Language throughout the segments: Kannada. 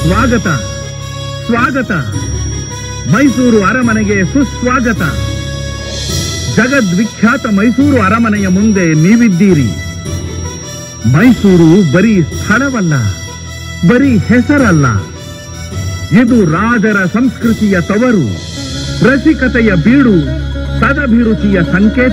ಸ್ವಾಗತ ಸ್ವಾಗತ ಮೈಸೂರು ಅರಮನೆಗೆ ಸುಸ್ವಾಗತ ಜಗದ್ವಿಖ್ಯಾತ ಮೈಸೂರು ಅರಮನೆಯ ಮುಂದೆ ನೀವಿದ್ದೀರಿ ಮೈಸೂರು ಬರೀ ಸ್ಥಳವಲ್ಲ ಬರೀ ಹೆಸರಲ್ಲ ಇದು ರಾಜರ ಸಂಸ್ಕೃತಿಯ ತವರು ರಸಿಕತೆಯ ಬೀಡು ಸದಭಿರುಚಿಯ ಸಂಕೇತ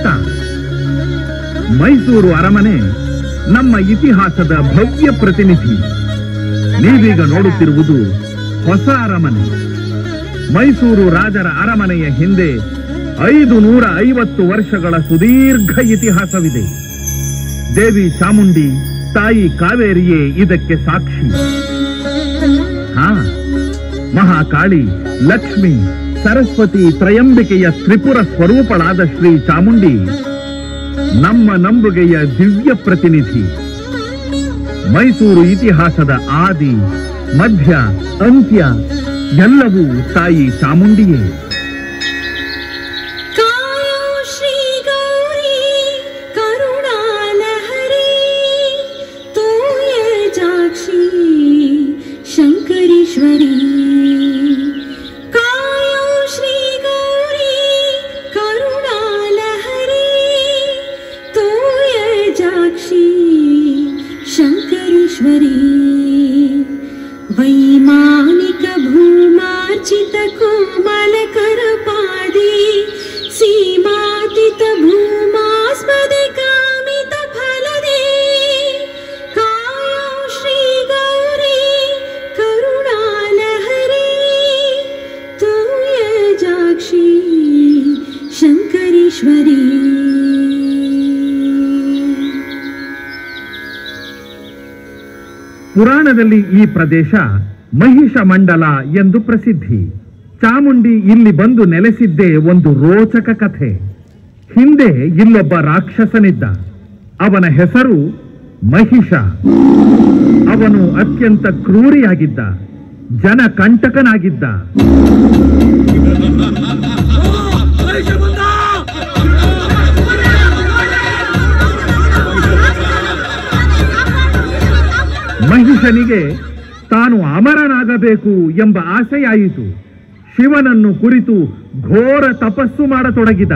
ಮೈಸೂರು ಅರಮನೆ ನಮ್ಮ ಇತಿಹಾಸದ ಭವ್ಯ ಪ್ರತಿನಿಧಿ ನೀವೀಗ ನೋಡುತ್ತಿರುವುದು ಹೊಸ ಅರಮನೆ ಮೈಸೂರು ರಾಜರ ಅರಮನೆಯ ಹಿಂದೆ ಐದು ನೂರ ಐವತ್ತು ವರ್ಷಗಳ ಸುದೀರ್ಘ ಇತಿಹಾಸವಿದೆ ದೇವಿ ಚಾಮುಂಡಿ ತಾಯಿ ಕಾವೇರಿಯೇ ಇದಕ್ಕೆ ಸಾಕ್ಷಿ ಹಾ ಮಹಾಕಾಳಿ ಲಕ್ಷ್ಮಿ ಸರಸ್ವತಿ ತ್ರಯಂಬಿಕೆಯ ತ್ರಿಪುರ ಸ್ವರೂಪಳಾದ ಶ್ರೀ ಚಾಮುಂಡಿ ನಮ್ಮ ನಂಬುಗೆಯ ದಿವ್ಯ ಪ್ರತಿನಿಧಿ ಮೈಸೂರು ಇತಿಹಾಸದ ಆದಿ ಮಧ್ಯ ಅಂತ್ಯ ಎಲ್ಲವೂ ತಾಯಿ ಚಾಮುಂಡಿಯೇ ಕಾಯೋ ಶ್ರೀ ಗೌರಿ ಕರುಣಾಲಹರಿ ತೋಯ ಜಾಕ್ಷಿ ಶಂಕರೀಶ್ವರಿ ಕಾಯೋ ಶ್ರೀ ಗೌರಿ ಕರುಣಾಲಹರಿ ತೋಯ ಜಾಕ್ಷಿ ಶಂಕರೀಶ್ವರಿ ವೈಮಾನಿಕ ಭೂಮಾರ್ಜಿತ ಕೋಮಲ करपादि सीमातित भूमास्पदे कामित फलदे कायो श्री गौरी करुणालहरी तूय जाक्षी शङ्करीश्वरी ಪುರಾಣದಲ್ಲಿ ಈ ಪ್ರದೇಶ ಮಹಿಷ ಮಂಡಲ ಎಂದು ಪ್ರಸಿದ್ಧಿ ಚಾಮುಂಡಿ ಇಲ್ಲಿ ಬಂದು ನೆಲೆಸಿದ್ದೇ ಒಂದು ರೋಚಕ ಕಥೆ ಹಿಂದೆ ಇಲ್ಲೊಬ್ಬ ರಾಕ್ಷಸನಿದ್ದ ಅವನ ಹೆಸರು ಮಹಿಷ ಅವನು ಅತ್ಯಂತ ಕ್ರೂರಿಯಾಗಿದ್ದ ಜನ ಕಂಟಕನಾಗಿದ್ದ ಮಹಿಷನಿಗೆ ತಾನು ಅಮರನಾಗಬೇಕು ಎಂಬ ಆಸೆಯಾಯಿತು ಶಿವನನ್ನು ಕುರಿತು ಘೋರ ತಪಸ್ಸು ಮಾಡತೊಡಗಿದ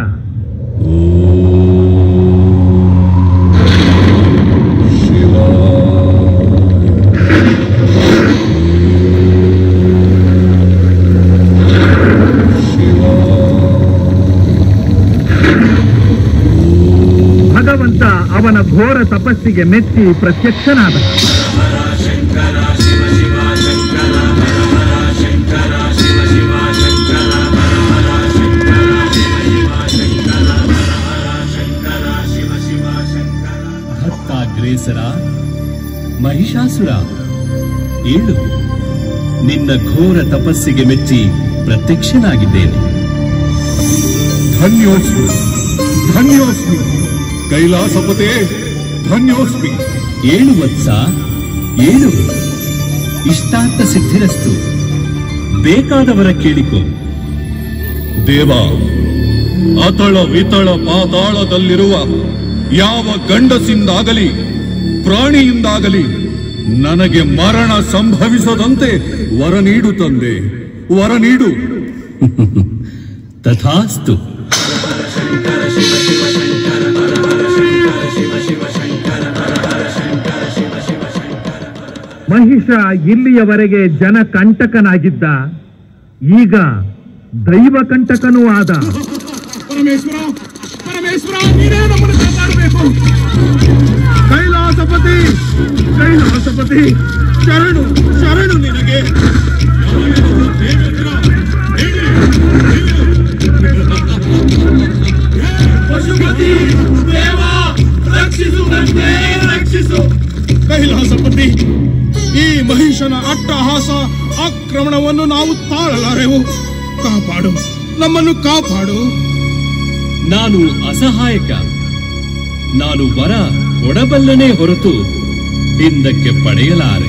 ಭಗವಂತ ಅವನ ಘೋರ ತಪಸ್ಸಿಗೆ ಮೆಚ್ಚಿ ಪ್ರತ್ಯಕ್ಷನಾದ ಭಕ್ತಾಗ್ರೇಸರ ಮಹಿಷಾಸುರ ಏಳು ನಿನ್ನ ಘೋರ ತಪಸ್ಸಿಗೆ ಮೆಚ್ಚಿ ಪ್ರತ್ಯಕ್ಷನಾಗಿದ್ದೇನೆ ಧನ್ಯೋಸ್ಮಿ ಧನ್ಯೋಸ್ಮಿ ಕೈಲಾಸಪತೆ ಧನ್ಯೋಸ್ಮಿ ಏಳು ವತ್ಸ ಏಳು ಇಷ್ಟಾರ್ಥ ಸಿದ್ಧಿರಸ್ತು ಬೇಕಾದವರ ಕೇಳಿಕೋ ದೇವ ಅತಳ ವಿತಳ ಪಾತಾಳದಲ್ಲಿರುವ ಯಾವ ಗಂಡಸಿಂದಾಗಲಿ ಪ್ರಾಣಿಯಿಂದಾಗಲಿ ನನಗೆ ಮರಣ ಸಂಭವಿಸದಂತೆ ವರ ನೀಡು ತಂದೆ ವರ ನೀಡು ತಥಾಸ್ತು ಮಹಿಷ ಇಲ್ಲಿಯವರೆಗೆ ಜನ ಕಂಟಕನಾಗಿದ್ದ ಈಗ ದೈವ ಕಂಟಕನೂ ಆದ ಪರಮೇಶ್ವರ ಪರಮೇಶ್ವರ ನೀನೇ ನಮ್ಮನ್ನು ಕಾಪಾಡಬೇಕು ಕೈಲಾಸಪತಿ ಕೈಲಾಸಪತಿ ಶರಣು ಶರಣು ನಿನಗೆ ದೇವೇಂದ್ರ, ಹೇಳಿ, ಪಶುಪತಿ ದೇವ ರಕ್ಷಿಸು ನನ್ನೇ ರಕ್ಷಿಸು ಕೈಲಾಸಪತಿ ಈ ಮಹಿಷನ ಅಟ್ಟಹಾಸ ಆಕ್ರಮಣವನ್ನು ನಾವು ತಾಳಲಾರೆವು ಕಾಪಾಡು ನಮ್ಮನ್ನು ಕಾಪಾಡು ನಾನು ಅಸಹಾಯಕ ನಾನು ವರ ಕೊಡಬಲ್ಲನೇ ಹೊರತು ಹಿಂದಕ್ಕೆ ಪಡೆಯಲಾರೆ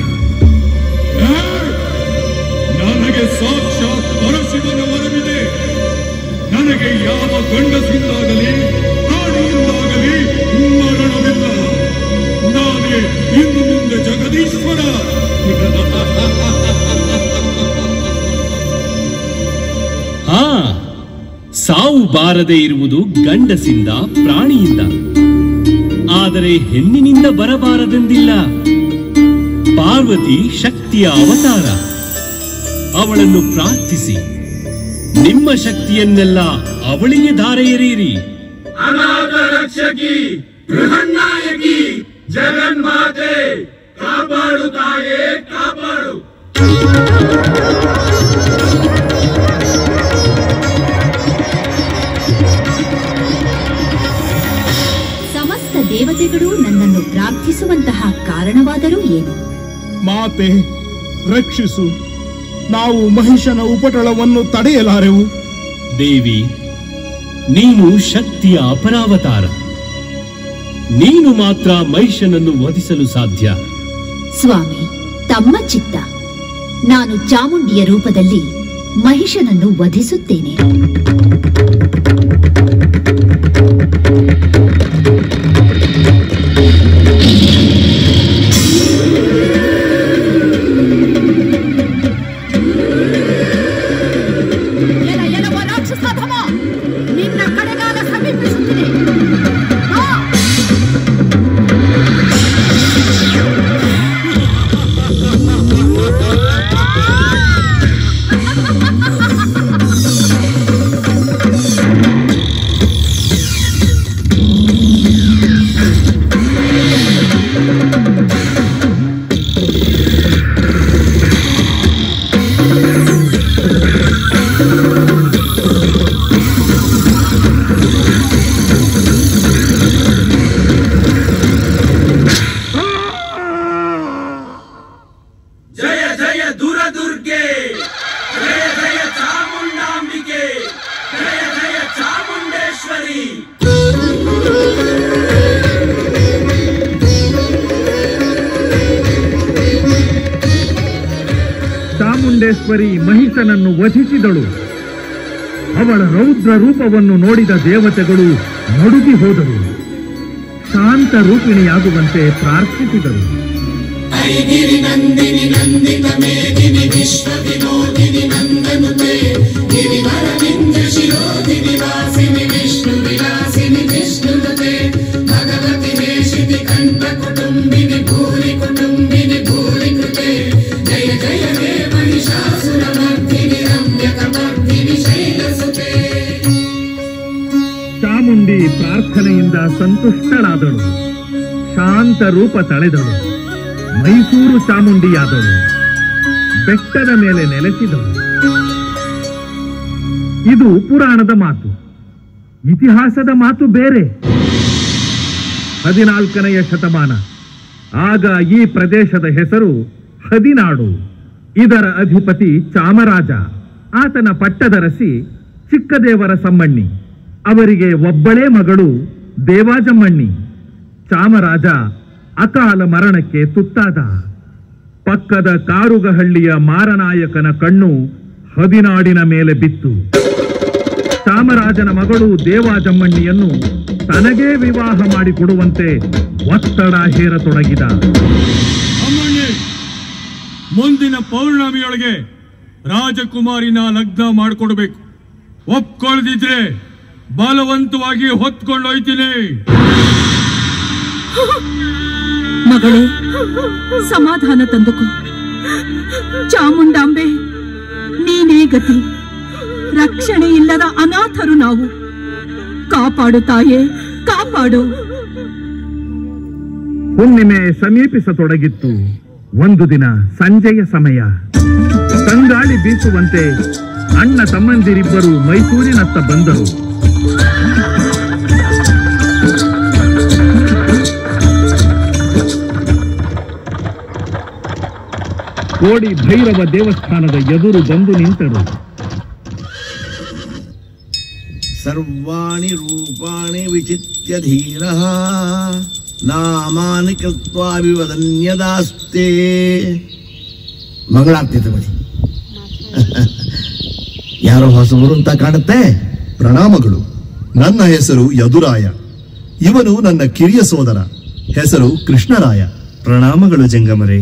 ನನಗೆ ಸಾಕ್ಷಾತ್ ಪರಶಿವನ ವರವಿದೆ ನನಗೆ ಯಾವ ಗಂಡಸಿಂದಾಗಲಿ ಪ್ರಾಣಿಯಿಂದಾಗಲಿ ಮರಣವಿಲ್ಲ ನಾನೇ ಇನ್ನು ಮುಂದೆ ಜಗದೀಶ್ವರ ಬಾರದೆ ಇರುವುದು ಗಂಡಸಿಂದ ಪ್ರಾಣಿಯಿಂದ ಆದರೆ ಹೆಣ್ಣಿನಿಂದ ಬರಬಾರದೆಂದಿಲ್ಲ ಪಾರ್ವತಿ ಶಕ್ತಿಯ ಅವತಾರ ಅವಳನ್ನು ಪ್ರಾರ್ಥಿಸಿ ನಿಮ್ಮ ಶಕ್ತಿಯನ್ನೆಲ್ಲ ಅವಳಿಗೆ ಧಾರೆ ಎರೆಯಿರಿ ಅನಾಥ ರಕ್ಷಕಿ ಬೃಹನ್ನಾಯಕಿ ಜಗನ್ಮಾತೆ ಕಾಪಾಡು ತಾಯೇ ಕಾಪಾಡು ಸಮಸ್ತ ದೇವತೆಗಳು ನನ್ನನ್ನು ಪ್ರಾರ್ಥಿಸುವಂತಹ ಕಾರಣವಾದರೂ ಏನು ಮಾತೆ ರಕ್ಷಿಸು ನಾವು ಮಹಿಷನ ಉಪಟಳವನ್ನು ತಡೆಯಲಾರೆವು ದೇವಿ ನೀನು ಶಕ್ತಿಯ ಅಪರಾವತಾರ ನೀನು ಮಾತ್ರ ಮಹಿಷನನ್ನು ವಧಿಸಲು ಸಾಧ್ಯ ಸ್ವಾಮಿ ತಮ್ಮ ಚಿತ್ತ ನಾನು ಚಾಮುಂಡಿಯ ರೂಪದಲ್ಲಿ ಮಹಿಷನನ್ನು ವಧಿಸುತ್ತೇನೆ ನಿನ್ನ ಕಡೆಗಾಲ ಸಮೀಪಿಸುತ್ತಿದೆ ಜಯ ಜಯ ದುರದುರ್ಗೆ ಜಯ ಜಯ ಚಾಮುಂಡಾಂಬಿಕೆ ಜಯ ಜಯ ಚಾಮುಂಡೇಶ್ವರಿ ಚಾಮುಂಡೇಶ್ವರಿ ಮಹಿಷನನ್ನು ವಧಿಸಿದಳು ಅವಳ ರೌದ್ರ ರೂಪವನ್ನು ನೋಡಿದ ದೇವತೆಗಳು ನಡುಗಿ ಹೋದರು ಶಾಂತ ರೂಪಿಣಿಯಾಗುವಂತೆ ಪ್ರಾರ್ಥಿಸಿದರು ಚಾಮುಂಡಿ ಪ್ರಾರ್ಥನೆಯಿಂದ ಸಂತುಷ್ಟಳಾದಳು ಶಾಂತ ರೂಪ ತಳೆದಳು ಮೈಸೂರು ಚಾಮುಂಡಿಯಾದಳು ಬೆಟ್ಟದ ಮೇಲೆ ನೆಲೆಸಿದಳು ಇದು ಪುರಾಣದ ಮಾತು ಇತಿಹಾಸದ ಮಾತು ಬೇರೆ ಹದಿನಾಲ್ಕನೆಯ ಶತಮಾನ ಆಗ ಈ ಪ್ರದೇಶದ ಹೆಸರು ಹದಿನಾಡು ಇದರ ಅಧಿಪತಿ ಚಾಮರಾಜ ಆತನ ಪಟ್ಟದರಸಿ ಚಿಕ್ಕದೇವರ ಸಮ್ಮಣ್ಣಿ ಅವರಿಗೆ ಒಬ್ಬಳೇ ಮಗಳು ದೇವಾಜಮ್ಮಣ್ಣಿ ಚಾಮರಾಜ ಅಕಾಲ ಮರಣಕ್ಕೆ ತುತ್ತಾದ ಪಕ್ಕದ ಕಾರುಗಹಳ್ಳಿಯ ಮಾರನಾಯಕನ ಕಣ್ಣು ಹದಿನಾಡಿನ ಮೇಲೆ ಬಿತ್ತು ಚಾಮರಾಜನ ಮಗಳು ದೇವಾಜಮ್ಮಣ್ಣಿಯನ್ನು ತನಗೇ ವಿವಾಹ ಮಾಡಿಕೊಡುವಂತೆ ಒತ್ತಡ ಹೇರತೊಡಗಿದ ಅಮ್ಮಣ್ಣಿ ಮುಂದಿನ ಪೌರ್ಣಮಿಯೊಳಗೆ ರಾಜಕುಮಾರಿನ ಲಗ್ನ ಮಾಡಿಕೊಡ್ಬೇಕು ಒಪ್ಕೊಳ್ದಿದ್ರೆ ಬಲವಂತವಾಗಿ ಹೊತ್ಕೊಂಡೊಯ್ತೀನಿ ಮಗಳೇ ಸಮಾಧಾನ ತಂದುಕೋ ಚಾಮುಂಡಾಂಬೆ ನೀನೇ ಗತಿ ರಕ್ಷಣೆ ಇಲ್ಲದ ಅನಾಥರು ನಾವು ಕಾಪಾಡು ತಾಯೇ ಕಾಪಾಡು ಹುಣ್ಣಿಮೆ ಸಮೀಪಿಸತೊಡಗಿತ್ತು ಒಂದು ದಿನ ಸಂಜೆಯ ಸಮಯ ತಂಗಾಳಿ ಬೀಸುವಂತೆ ಅಣ್ಣ ತಮ್ಮಂದಿರಿಬ್ಬರು ಮೈಸೂರಿನತ್ತ ಬಂದರು ಕೋಡಿ ಭೈರವ ದೇವಸ್ಥಾನದ ಎದುರು ಬಂದು ನಿಂತರು ಸರ್ವಾಣಿ ರೂಪಾಣಿ ವಿಚಿತ್ಯ ಧೀರ ನಾಮಾನಿ ಕೃತ್ವಾ ವಿವದನ್ಯದಾಸ್ತೆ ಮಂಗಳಾರತಿ ತಗೊಳ್ಳಿ ಯಾರೋ ಹೊಸಬರು ಅಂತ ಕಾಣುತ್ತೆ ಪ್ರಣಾಮಗಳು ನನ್ನ ಹೆಸರು ಯದುರಾಯ ಇವನು ನನ್ನ ಕಿರಿಯ ಸೋದರ ಹೆಸರು ಕೃಷ್ಣರಾಯ ಪ್ರಣಾಮಗಳು ಜಂಗಮರೇ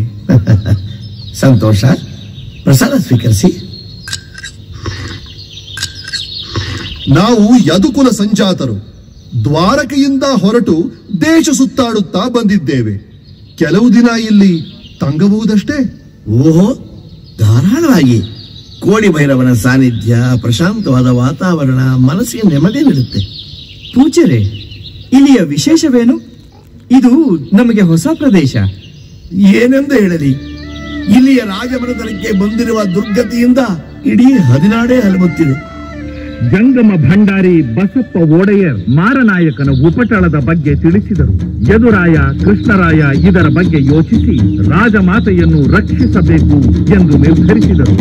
ಸಂತೋಷ ಪ್ರಸಾದ ಸ್ವೀಕರಿಸಿ ನಾವು ಯದುಕುಲ ಸಂಜಾತರು ದ್ವಾರಕೆಯಿಂದ ಹೊರಟು ದೇಶ ಸುತ್ತಾಡುತ್ತಾ ಬಂದಿದ್ದೇವೆ ಕೆಲವು ದಿನ ಇಲ್ಲಿ ತಂಗಬಹುದಷ್ಟೇ ಓಹೋ ಧಾರಾಳವಾಗಿ ಕೋಡಿ ಭೈರವನ ಸಾನ್ನಿಧ್ಯ ಪ್ರಶಾಂತವಾದ ವಾತಾವರಣ ಮನಸ್ಸಿಗೆ ನೆಮ್ಮದಿ ನೀಡುತ್ತೆ ಪೂಜ್ಯರೇ ಇಲ್ಲಿಯ ವಿಶೇಷವೇನು ಇದು ನಮಗೆ ಹೊಸ ಪ್ರದೇಶ ಏನೆಂದು ಹೇಳಲಿ ಇಲ್ಲಿಯ ರಾಜಮನೆತನಕ್ಕೆ ಬಂದಿರುವ ದುರ್ಗತಿಯಿಂದ ಇಡೀ ಹದಿನಾಡೇ ಹಲಬುತ್ತಿದೆ ಜಂಗಮ ಭಂಡಾರಿ ಬಸಪ್ಪ ಒಡೆಯರ್ ಮಾರನಾಯಕನ ಉಪಟಳದ ಬಗ್ಗೆ ತಿಳಿಸಿದರು ಯದುರಾಯ ಕೃಷ್ಣರಾಯ ಇದರ ಬಗ್ಗೆ ಯೋಚಿಸಿ ರಾಜಮಾತೆಯನ್ನು ರಕ್ಷಿಸಬೇಕು ಎಂದು ನಿರ್ಧರಿಸಿದರು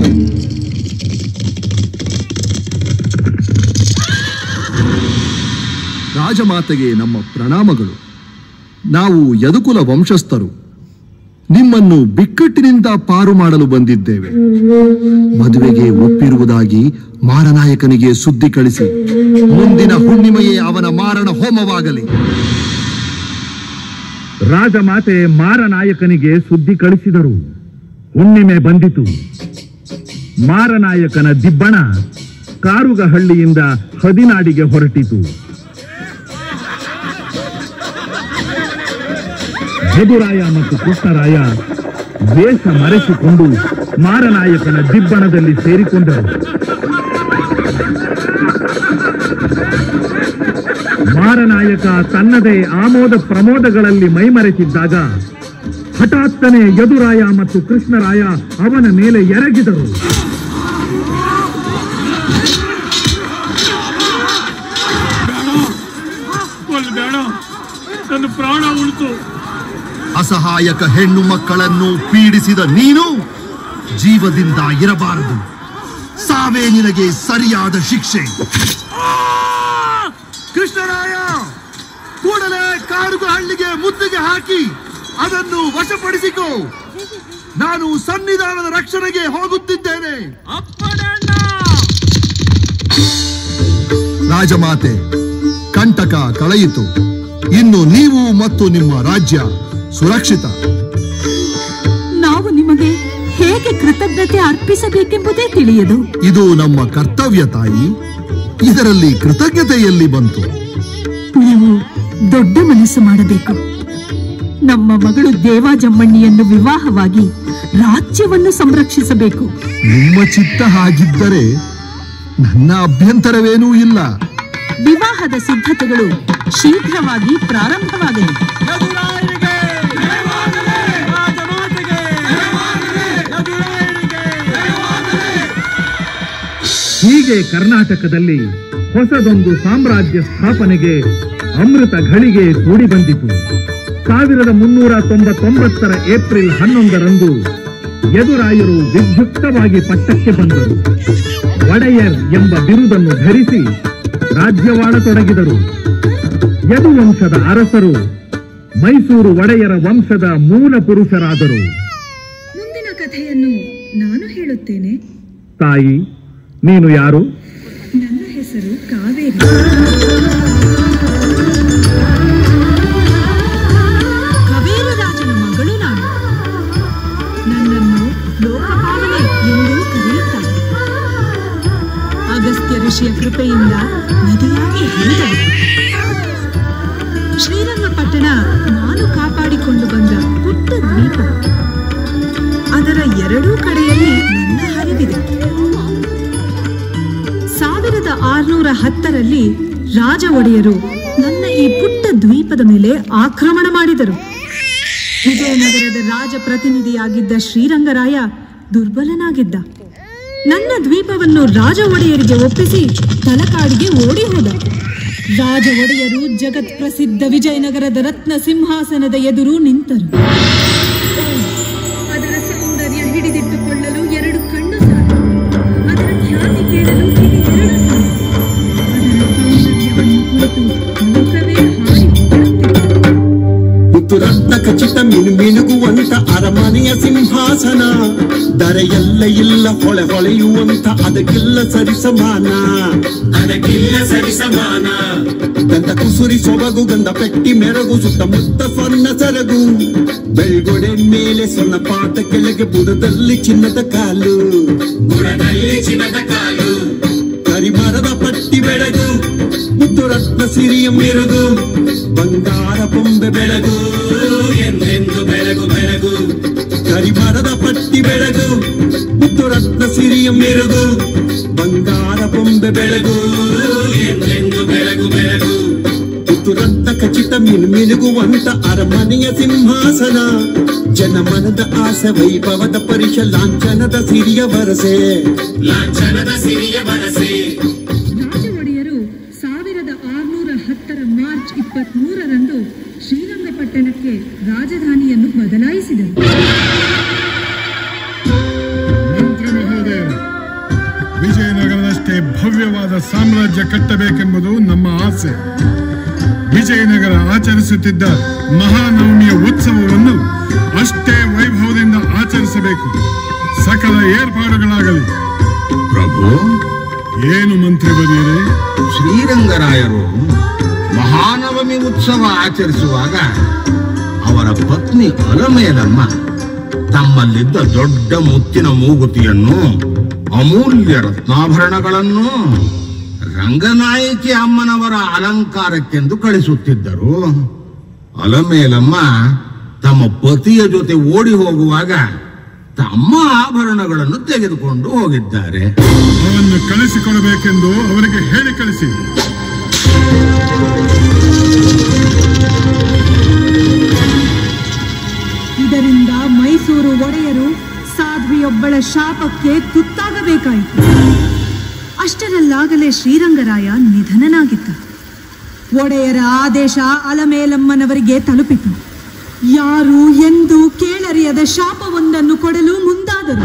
ರಾಜಮಾತೆಗೆ ನಮ್ಮ ಪ್ರಣಾಮಗಳು ನಾವು ಯದುಕುಲ ವಂಶಸ್ಥರು ನಿಮ್ಮನ್ನು ಬಿಕ್ಕಟ್ಟಿನಿಂದ ಪಾರು ಮಾಡಲು ಬಂದಿದ್ದೇವೆ ಮದುವೆಗೆ ಒಪ್ಪಿರುವುದಾಗಿ ಮಾರನಾಯಕನಿಗೆ ಸುದ್ದಿ ಕಳಿಸಿ ಮುಂದಿನ ಹುಣ್ಣಿಮೆಯೇ ಅವನ ಮಾರಣ ಹೋಮವಾಗಲಿ ರಾಜಮಾತೆ ಮಾರನಾಯಕನಿಗೆ ಸುದ್ದಿ ಕಳಿಸಿದರು ಹುಣ್ಣಿಮೆ ಬಂದಿತು ಮಾರನಾಯಕನ ದಿಬ್ಬಣ ಕಾರುಗಹಳ್ಳಿಯಿಂದ ಹದಿನಾಡಿಗೆ ಹೊರಟಿತು ಯದುರಾಯ ಮತ್ತು ಕೃಷ್ಣರಾಯ ವೇಷ ಮರೆಸಿಕೊಂಡು ಮಾರನಾಯಕನ ದಿಬ್ಬಣದಲ್ಲಿ ಸೇರಿಕೊಂಡರು ಮಾರನಾಯಕ ತನ್ನದೇ ಆಮೋದ ಪ್ರಮೋದಗಳಲ್ಲಿ ಮೈಮರೆತಿದ್ದಾಗ ಹಠಾತ್ತನೆ ಯದುರಾಯ ಮತ್ತು ಕೃಷ್ಣರಾಯ ಅವನ ಮೇಲೆ ಎರಗಿದರು ಕೊಲ್ ಬೇಡ ನನ್ನ ಪ್ರಾಣ ಉಳಿತು ಅಸಹಾಯಕ ಹೆಣ್ಣು ಮಕ್ಕಳನ್ನು ಪೀಡಿಸಿದ ನೀನು ಜೀವದಿಂದ ಇರಬಾರದು ಸಾವೇ ನಿನಗೆ ಸರಿಯಾದ ಶಿಕ್ಷೆ ಕೃಷ್ಣರಾಯ ಕೂಡಲೇ ಕಾರುಗಹಳ್ಳಿಗೆ ಮುತ್ತಿಗೆ ಹಾಕಿ ಅದನ್ನು ವಶಪಡಿಸಿಕೋ ನಾನು ಸನ್ನಿಧಾನದ ರಕ್ಷಣೆಗೆ ಹೋಗುತ್ತಿದ್ದೇನೆ ರಾಜಮಾತೆ ಕಂಟಕ ಕಳೆಯಿತು ಇನ್ನು ನೀವು ಮತ್ತು ನಿಮ್ಮ ರಾಜ್ಯ ಸುರಕ್ಷಿತ ನಾವು ನಿಮಗೆ ಹೇಗೆ ಕೃತಜ್ಞತೆ ಅರ್ಪಿಸಬೇಕೆಂಬುದೇ ತಿಳಿಯದು ಇದು ನಮ್ಮ ಕರ್ತವ್ಯ ತಾಯಿ ಇದರಲ್ಲಿ ಕೃತಜ್ಞತೆ ಎಲ್ಲಿ ಬಂತು ನೀವು ದೊಡ್ಡ ಮನಸ್ಸು ಮಾಡಬೇಕು ನಮ್ಮ ಮಗಳು ದೇವಾಜಮ್ಮಣ್ಣಿಯನ್ನು ವಿವಾಹವಾಗಿ ರಾಜ್ಯವನ್ನು ಸಂರಕ್ಷಿಸಬೇಕು ನಿಮ್ಮ ಚಿತ್ತ ಹಾಗಿದ್ದರೆ ನನ್ನ ಅಭ್ಯಂತರವೇನೂ ಇಲ್ಲ ವಿವಾಹದ ಸಿದ್ಧತೆಗಳು ಶೀಘ್ರವಾಗಿ ಪ್ರಾರಂಭವಾಗಲಿ ಹೀಗೆ ಕರ್ನಾಟಕದಲ್ಲಿ ಹೊಸದೊಂದು ಸಾಮ್ರಾಜ್ಯ ಸ್ಥಾಪನೆಗೆ ಅಮೃತ ಘಳಿಗೆ ಕೂಡಿ ಬಂದಿತು ಸಾವಿರದ ಮುನ್ನೂರ ತೊಂಬತ್ತೊಂಬತ್ತರ ಏಪ್ರಿಲ್ ಹನ್ನೊಂದರಂದು ಯದುರಾಯರು ವಿಧ್ಯುಕ್ತವಾಗಿ ಪಟ್ಟಕ್ಕೆ ಬಂದರು ಒಡೆಯರ್ ಎಂಬ ಬಿರುದನ್ನು ಧರಿಸಿ ರಾಜ್ಯವಾಳತೊಡಗಿದರು ಯದುವಂಶದ ಅರಸರು ಮೈಸೂರು ಒಡೆಯರ ವಂಶದ ಮೂಲ ಪುರುಷರಾದರು ಮುಂದಿನ ಕಥೆಯನ್ನು ನಾನು ಹೇಳುತ್ತೇನೆ ತಾಯಿ ನೀನು ಯಾರು ನನ್ನ ಹೆಸರು ಕಾವೇರಿ ಕವೇರಿ ರಾಜನ ಮಗಳು ನಾನು ನನ್ನನ್ನು ಲೋಕಪಾವನೆ ಎಂದೂ ಕರೆಯುತ್ತಾರೆ ಅಗಸ್ತ್ಯ ಋಷಿಯ ಕೃಪೆಯಿಂದ ನದಿಯಾಗಿ ಹರಿದಳು ಶ್ರೀರಂಗಪಟ್ಟಣ ನಾನು ಕಾಪಾಡಿಕೊಂಡು ಬಂದ ಪುಟ್ಟ ದ್ವೀಪ ಅದರ ಎರಡೂ ಕಡೆಯಲ್ಲಿ ನನ್ನ ಹರಿವಿದೆ ಸಾವಿರದ ಆರುನೂರ ಹತ್ತರಲ್ಲಿ ರಾಜ ಒಡೆಯರು ನನ್ನ ಈ ಪುಟ್ಟ ದ್ವೀಪದ ಮೇಲೆ ಆಕ್ರಮಣ ಮಾಡಿದರು ವಿಜಯನಗರದ ರಾಜ ಪ್ರತಿನಿಧಿಯಾಗಿದ್ದ ಶ್ರೀರಂಗರಾಯ ದುರ್ಬಲನಾಗಿದ್ದ ನನ್ನ ದ್ವೀಪವನ್ನು ರಾಜ ಒಡೆಯರಿಗೆ ಒಪ್ಪಿಸಿ ತಲಕಾಡಿಗೆ ಓಡಿ ಹೋದ ರಾಜ ಒಡೆಯರು ಜಗತ್ ಪ್ರಸಿದ್ಧ ವಿಜಯನಗರದ ರತ್ನ ಸಿಂಹಾಸನದ ಎದುರು ನಿಂತರು ಅದರ ಸೌಂದರ್ಯ ಹಿಡಿದಿಟ್ಟುಕೊಳ್ಳಲು ಎರಡು ಕಣ್ಣು ಸಾಕು ಅದರ ಖ್ಯಾತಿ ಕೇಳಲು ಕಿವಿ ಎರಡು ಸಾಕು ಅದರ ಸೌಂದರ್ಯವನ್ನು ಕುರಿತು ಲೋಕವೇ ಹಾಡಿ ಹೊಗಳುತ್ತಿದೆ. ಮುತ್ತು ರತ್ನ ಖಚಿತ ಮಿನು ಮಿನುಗುವಂತ ಅರಮನೆಯ ಸಿಂಹಾಸನ ದರೆಯೆಲ್ಲ ಇಲ್ಲ ಹೊಳೆ ಹೊಳೆಯುವಂತ ಅದಕ್ಕೆಲ್ಲ ಸರಿ ಸಮಾನ ಅದಕ್ಕಿಲ್ಲ ಸರಿ ಸಮಾನ ಗಂಧ ಕುಸುರಿ ಸೊಬಗು ಗಂಧ ಪೆಟ್ಟಿ ಮೆರಗು ಸುತ್ತಮುತ್ತ ಸ್ವರ್ಣ ಸರಗು ಬೆಳ್ಗೊಡೆ ಮೇಲೆ ಸೊನ್ನ ಪಾತ ಕೆಳಗೆ ಬುಡದಲ್ಲಿ ಚಿನ್ನದ ಕಾಲು ಬುಡದಲ್ಲಿ ಚಿನ್ನದ ಕಾಲು ಕರಿಮರದ ಪಟ್ಟ ಪಟ್ಟಿ ಬೆಳಗು ಮುತ್ತು ರತ್ನ ಸಿರಿಯ ಮೆರುಗು ಬಂಗಾರ ಬೊಂಬೆ ಬೆಳಗು ಎಂದೆಂದು ಬೆಳಗು ಬೆಳಗು ಕರಿಮರದ ಪಟ್ಟಿ ಬೆಳಗು ಮುತ್ತು ರತ್ನ ಸಿರಿಯ ಮೆರುಗು ಬಂಗಾರ ಬೊಂಬೆ ಬೆಳಗು ಎಂದೆಂದು ಬೆಳಗು ಬೆಳಗು ಮುತ್ತು ರತ್ನ ಖಚಿತ ಮಿನು ಮಿನುಗುವಂತ ಅರಮನೆಯ ಸಿಂಹಾಸನ ಜನಮನದ ಆಸೆ ವೈಭವದ ಪರಿಷ ಲಾಂಛನದ ಸಿರಿಯ ವರಸೆ ಲಾಂಛನದ ಸಿರಿಯ ವರಸೆ ರಾಜ ಒಡೆಯರು ಸಾವಿರದ ಆರುನೂರ ಹತ್ತರ ಮಾರ್ಚ್ ಇಪ್ಪತ್ಮೂರರಂದು ಶ್ರೀರಂಗಪಟ್ಟಣಕ್ಕೆ ರಾಜಧಾನಿಯನ್ನು ಬದಲಾಯಿಸಿದರು ಮಂತ್ರಿ ಮಹೋದಯ ವಿಜಯನಗರದಷ್ಟೇ ಭವ್ಯವಾದ ಸಾಮ್ರಾಜ್ಯ ಕಟ್ಟಬೇಕೆಂಬುದು ನಮ್ಮ ಆಸೆ ವಿಜಯನಗರ ಆಚರಿಸುತ್ತಿದ್ದ ಮಹಾನವಮಿಯ ಉತ್ಸವವನ್ನು ಅಷ್ಟೇ ವೈಭವದಿಂದ ಆಚರಿಸಬೇಕು ಸಕಲ ಏರ್ಪಾಡುಗಳಾಗಲಿ ಪ್ರಭು ಏನು ಮಂತ್ರಿ ಬದಿಯರೇ ಶ್ರೀರಂಗರಾಯರು ಮಹಾನವಮಿ ಉತ್ಸವ ಆಚರಿಸುವಾಗ ಅವರ ಪತ್ನಿ ಅಲಮೇಲಮ್ಮ ತಮ್ಮಲ್ಲಿದ್ದ ದೊಡ್ಡ ಮುತ್ತಿನ ಮೂಗುತಿಯನ್ನು ಅಮೂಲ್ಯ ರತ್ನಾಭರಣಗಳನ್ನು ರಂಗನಾಯಕಿ ಅಮ್ಮನವರ ಅಲಂಕಾರಕ್ಕೆಂದು ಕಳಿಸುತ್ತಿದ್ದರು ಅಲಮೇಲಮ್ಮ ತಮ್ಮ ಪತಿಯ ಜೊತೆ ಓಡಿ ಹೋಗುವಾಗ ತಮ್ಮ ಆಭರಣಗಳನ್ನು ತೆಗೆದುಕೊಂಡು ಹೋಗಿದ್ದಾರೆ ಅವನ್ನು ಕಳಿಸಿಕೊಡಬೇಕೆಂದು ಅವರಿಗೆ ಹೇಳಿ ಕಳಿಸಿ ಇದರಿಂದ ಮೈಸೂರು ಒಡೆಯರು ಸಾಧ್ವಿಯೊಬ್ಬಳ ಶಾಪಕ್ಕೆ ತುತ್ತಾಗಬೇಕಾಯಿತು ಅಷ್ಟರಲ್ಲಾಗಲೇ ಶ್ರೀರಂಗರಾಯ ನಿಧನನಾಗಿದ್ದ ಒಡೆಯರ ಆದೇಶ ಅಲಮೇಲಮ್ಮನವರಿಗೆ ತಲುಪಿತು ಯಾರು ಎಂದು ಕೇಳರಿಯದ ಶಾಪವೊಂದನ್ನು ಕೊಡಲು ಮುಂದಾದರು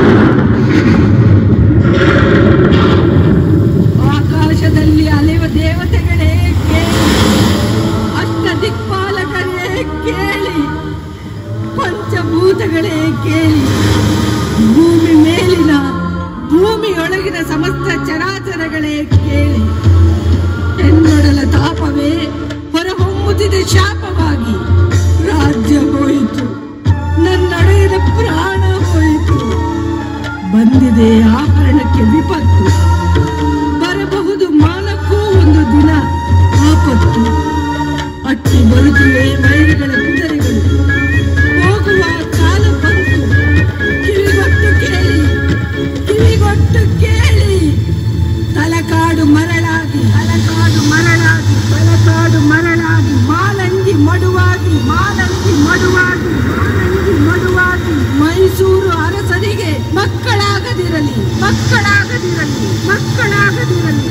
ಆಕಾಶದಲ್ಲಿ ಅಲೆವ ದೇವತೆಗಳೇ ಕೇಳಿ ಅಷ್ಟ ದಿಕ್ಪಾಲಕರೇ ಕೇಳಿ ಪಂಚಭೂತಗಳೇ ಕೇಳಿ ಭೂಮಿ ಮೇಲಿನ ಭೂಮಿಯೊಳಗಿನ ಸಮಸ್ತ ಚರಾಚರಗಳೇ ಕೇಳಿ ಎನ್ನೊಡಲ ತಾಪವೇ ಹೊರಹೊಮ್ಮುತ್ತಿದೆ ಶಾಪವಾಗಿ ರಾಜ್ಯ ಹೋಯಿತು ನನ್ನೊಡೆಯನ ಪ್ರಾಣ ಹೋಯಿತು ಬಂದಿದೆ ಆಭರಣಕ್ಕೆ ವಿಪತ್ತು ಬರಬಹುದು ಮಾನಕ್ಕೂ ಒಂದು ದಿನ ಆಪತ್ತು ಅಟ್ಟಿ ಬರುತ್ತಿವೆ ವೈರಿಗಳ ಕುದುರೆಗಳು ಹೋಗುವ ಕಾಲ ಬಂತು ಕಿವಿಗೊಟ್ಟು ಕೇಳಿ ಕಿವಿಗೊಟ್ಟು ಕೇಳಿ ತಲಕಾಡು ಮರಳಾಗಿ ತಲಕಾಡು ಮರಳಾಗಿ ತಲಕಾಡು ಮರಳಾಗಿ ಮಾಲಂಗಿ ಮಡುವಾಗಿ ಮಾಲಂಗಿ ಮಡುವಾಗಿ ಮಾಲಂಗಿ ಮಡುವಾಗಿ ಮೈಸೂರು ಅರಸರಿಗೆ ಮಕ್ಕಳಾಗದಿರಲಿ ಮಕ್ಕಳಾಗದಿರಲಿ ಮಕ್ಕಳಾಗದಿರಲಿ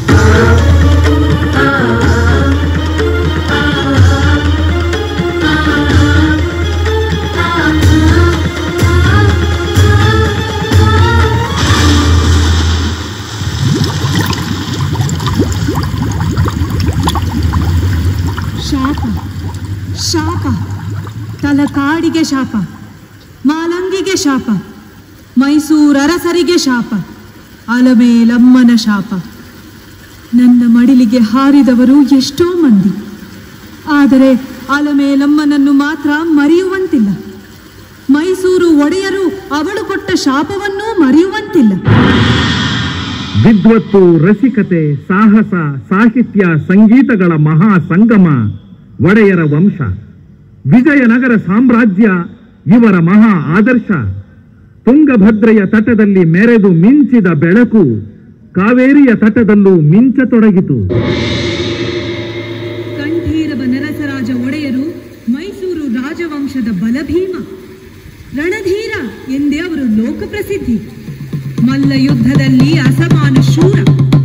ಶಾಪ ಶಾಪ ತಲಕಾಡಿಗೆ ಶಾಪ ಮಾಲಂಗಿಗೆ ಶಾಪ ಮೈಸೂರರಸರಿಗೆ ಶಾಪ ಅಲಮೇಲಮ್ಮನ ಶಾಪ ನನ್ನ ಮಡಿಲಿಗೆ ಹಾರಿದವರು ಎಷ್ಟೋ ಮಂದಿ ಆದರೆ ಅಲಮೇಲಮ್ಮನನ್ನು ಮಾತ್ರ ಮರೆಯುವಂತಿಲ್ಲ ಮೈಸೂರು ಒಡೆಯರು ಅವಳು ಕೊಟ್ಟ ಶಾಪವನ್ನೂ ಮರೆಯುವಂತಿಲ್ಲ ವಿದ್ವತ್ತು ರಸಿಕತೆ ಸಾಹಸ ಸಾಹಿತ್ಯ ಸಂಗೀತಗಳ ಮಹಾ ಸಂಗಮ ಒಡೆಯರ ವಂಶ ವಿಜಯನಗರ ಸಾಮ್ರಾಜ್ಯ ಇವರ ಮಹಾ ಆದರ್ಶ ತುಂಗಭದ್ರೆಯ ತಟದಲ್ಲಿ ಮೆರೆದು ಮಿಂಚಿದ ಬೆಳಕು ಕಾವೇರಿಯ ತಟದಲ್ಲೂ ಮಿಂಚತೊಡಗಿತು ಕಂಠೀರವ ನರಸರಾಜ ಒಡೆಯರು ಮೈಸೂರು ರಾಜವಂಶದ ಬಲಭೀಮ ರಣಧೀರ ಎಂದೇ ಅವರು ಲೋಕಪ್ರಸಿದ್ಧಿ ಮಲ್ಲ ಯುದ್ಧದಲ್ಲಿ ಅಸಮಾನ ಶೂರ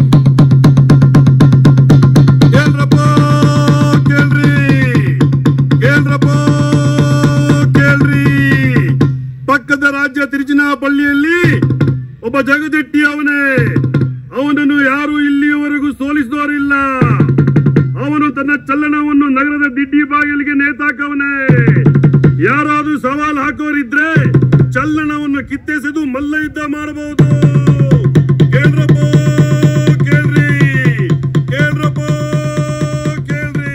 ಕೇಳ್ರಪ್ಪ ಕೇಳ್ರಿ ಕೇಳ್ರಪ್ಪ ಕೇಳ್ರಿ ಪಕ್ಕದ ರಾಜ್ಯ ತಿರುಚಿನಾಪಳ್ಳಿಯಲ್ಲಿ ಒಬ್ಬ ಜಗದೆಟ್ಟಿ ಅವನೇ ಅವನನ್ನು ಯಾರು ಇಲ್ಲಿಯವರೆಗೂ ಸೋಲಿಸಿದವರಿಲ್ಲ ಅವನು ತನ್ನ ಚಲನವನ್ನು ನಗರದ ದಿಡ್ಡಿ ಬಾಗಿಲಿಗೆ ನೇತಾಕವನೇ ಯಾರಾದ್ರೂ ಸವಾಲ್ ಹಾಕೋರಿದ್ರೆ ಚಲನವನ್ನು ಕಿತ್ತೆಸೆದು ಮಲ್ಲ ಯುದ್ಧ ಮಾಡಬಹುದು ಕೇಳ್ರಪ್ಪ ಕೇಳ್ರಿ ಕೇಳ್ರಪ್ಪ ಕೇಳ್ರಿ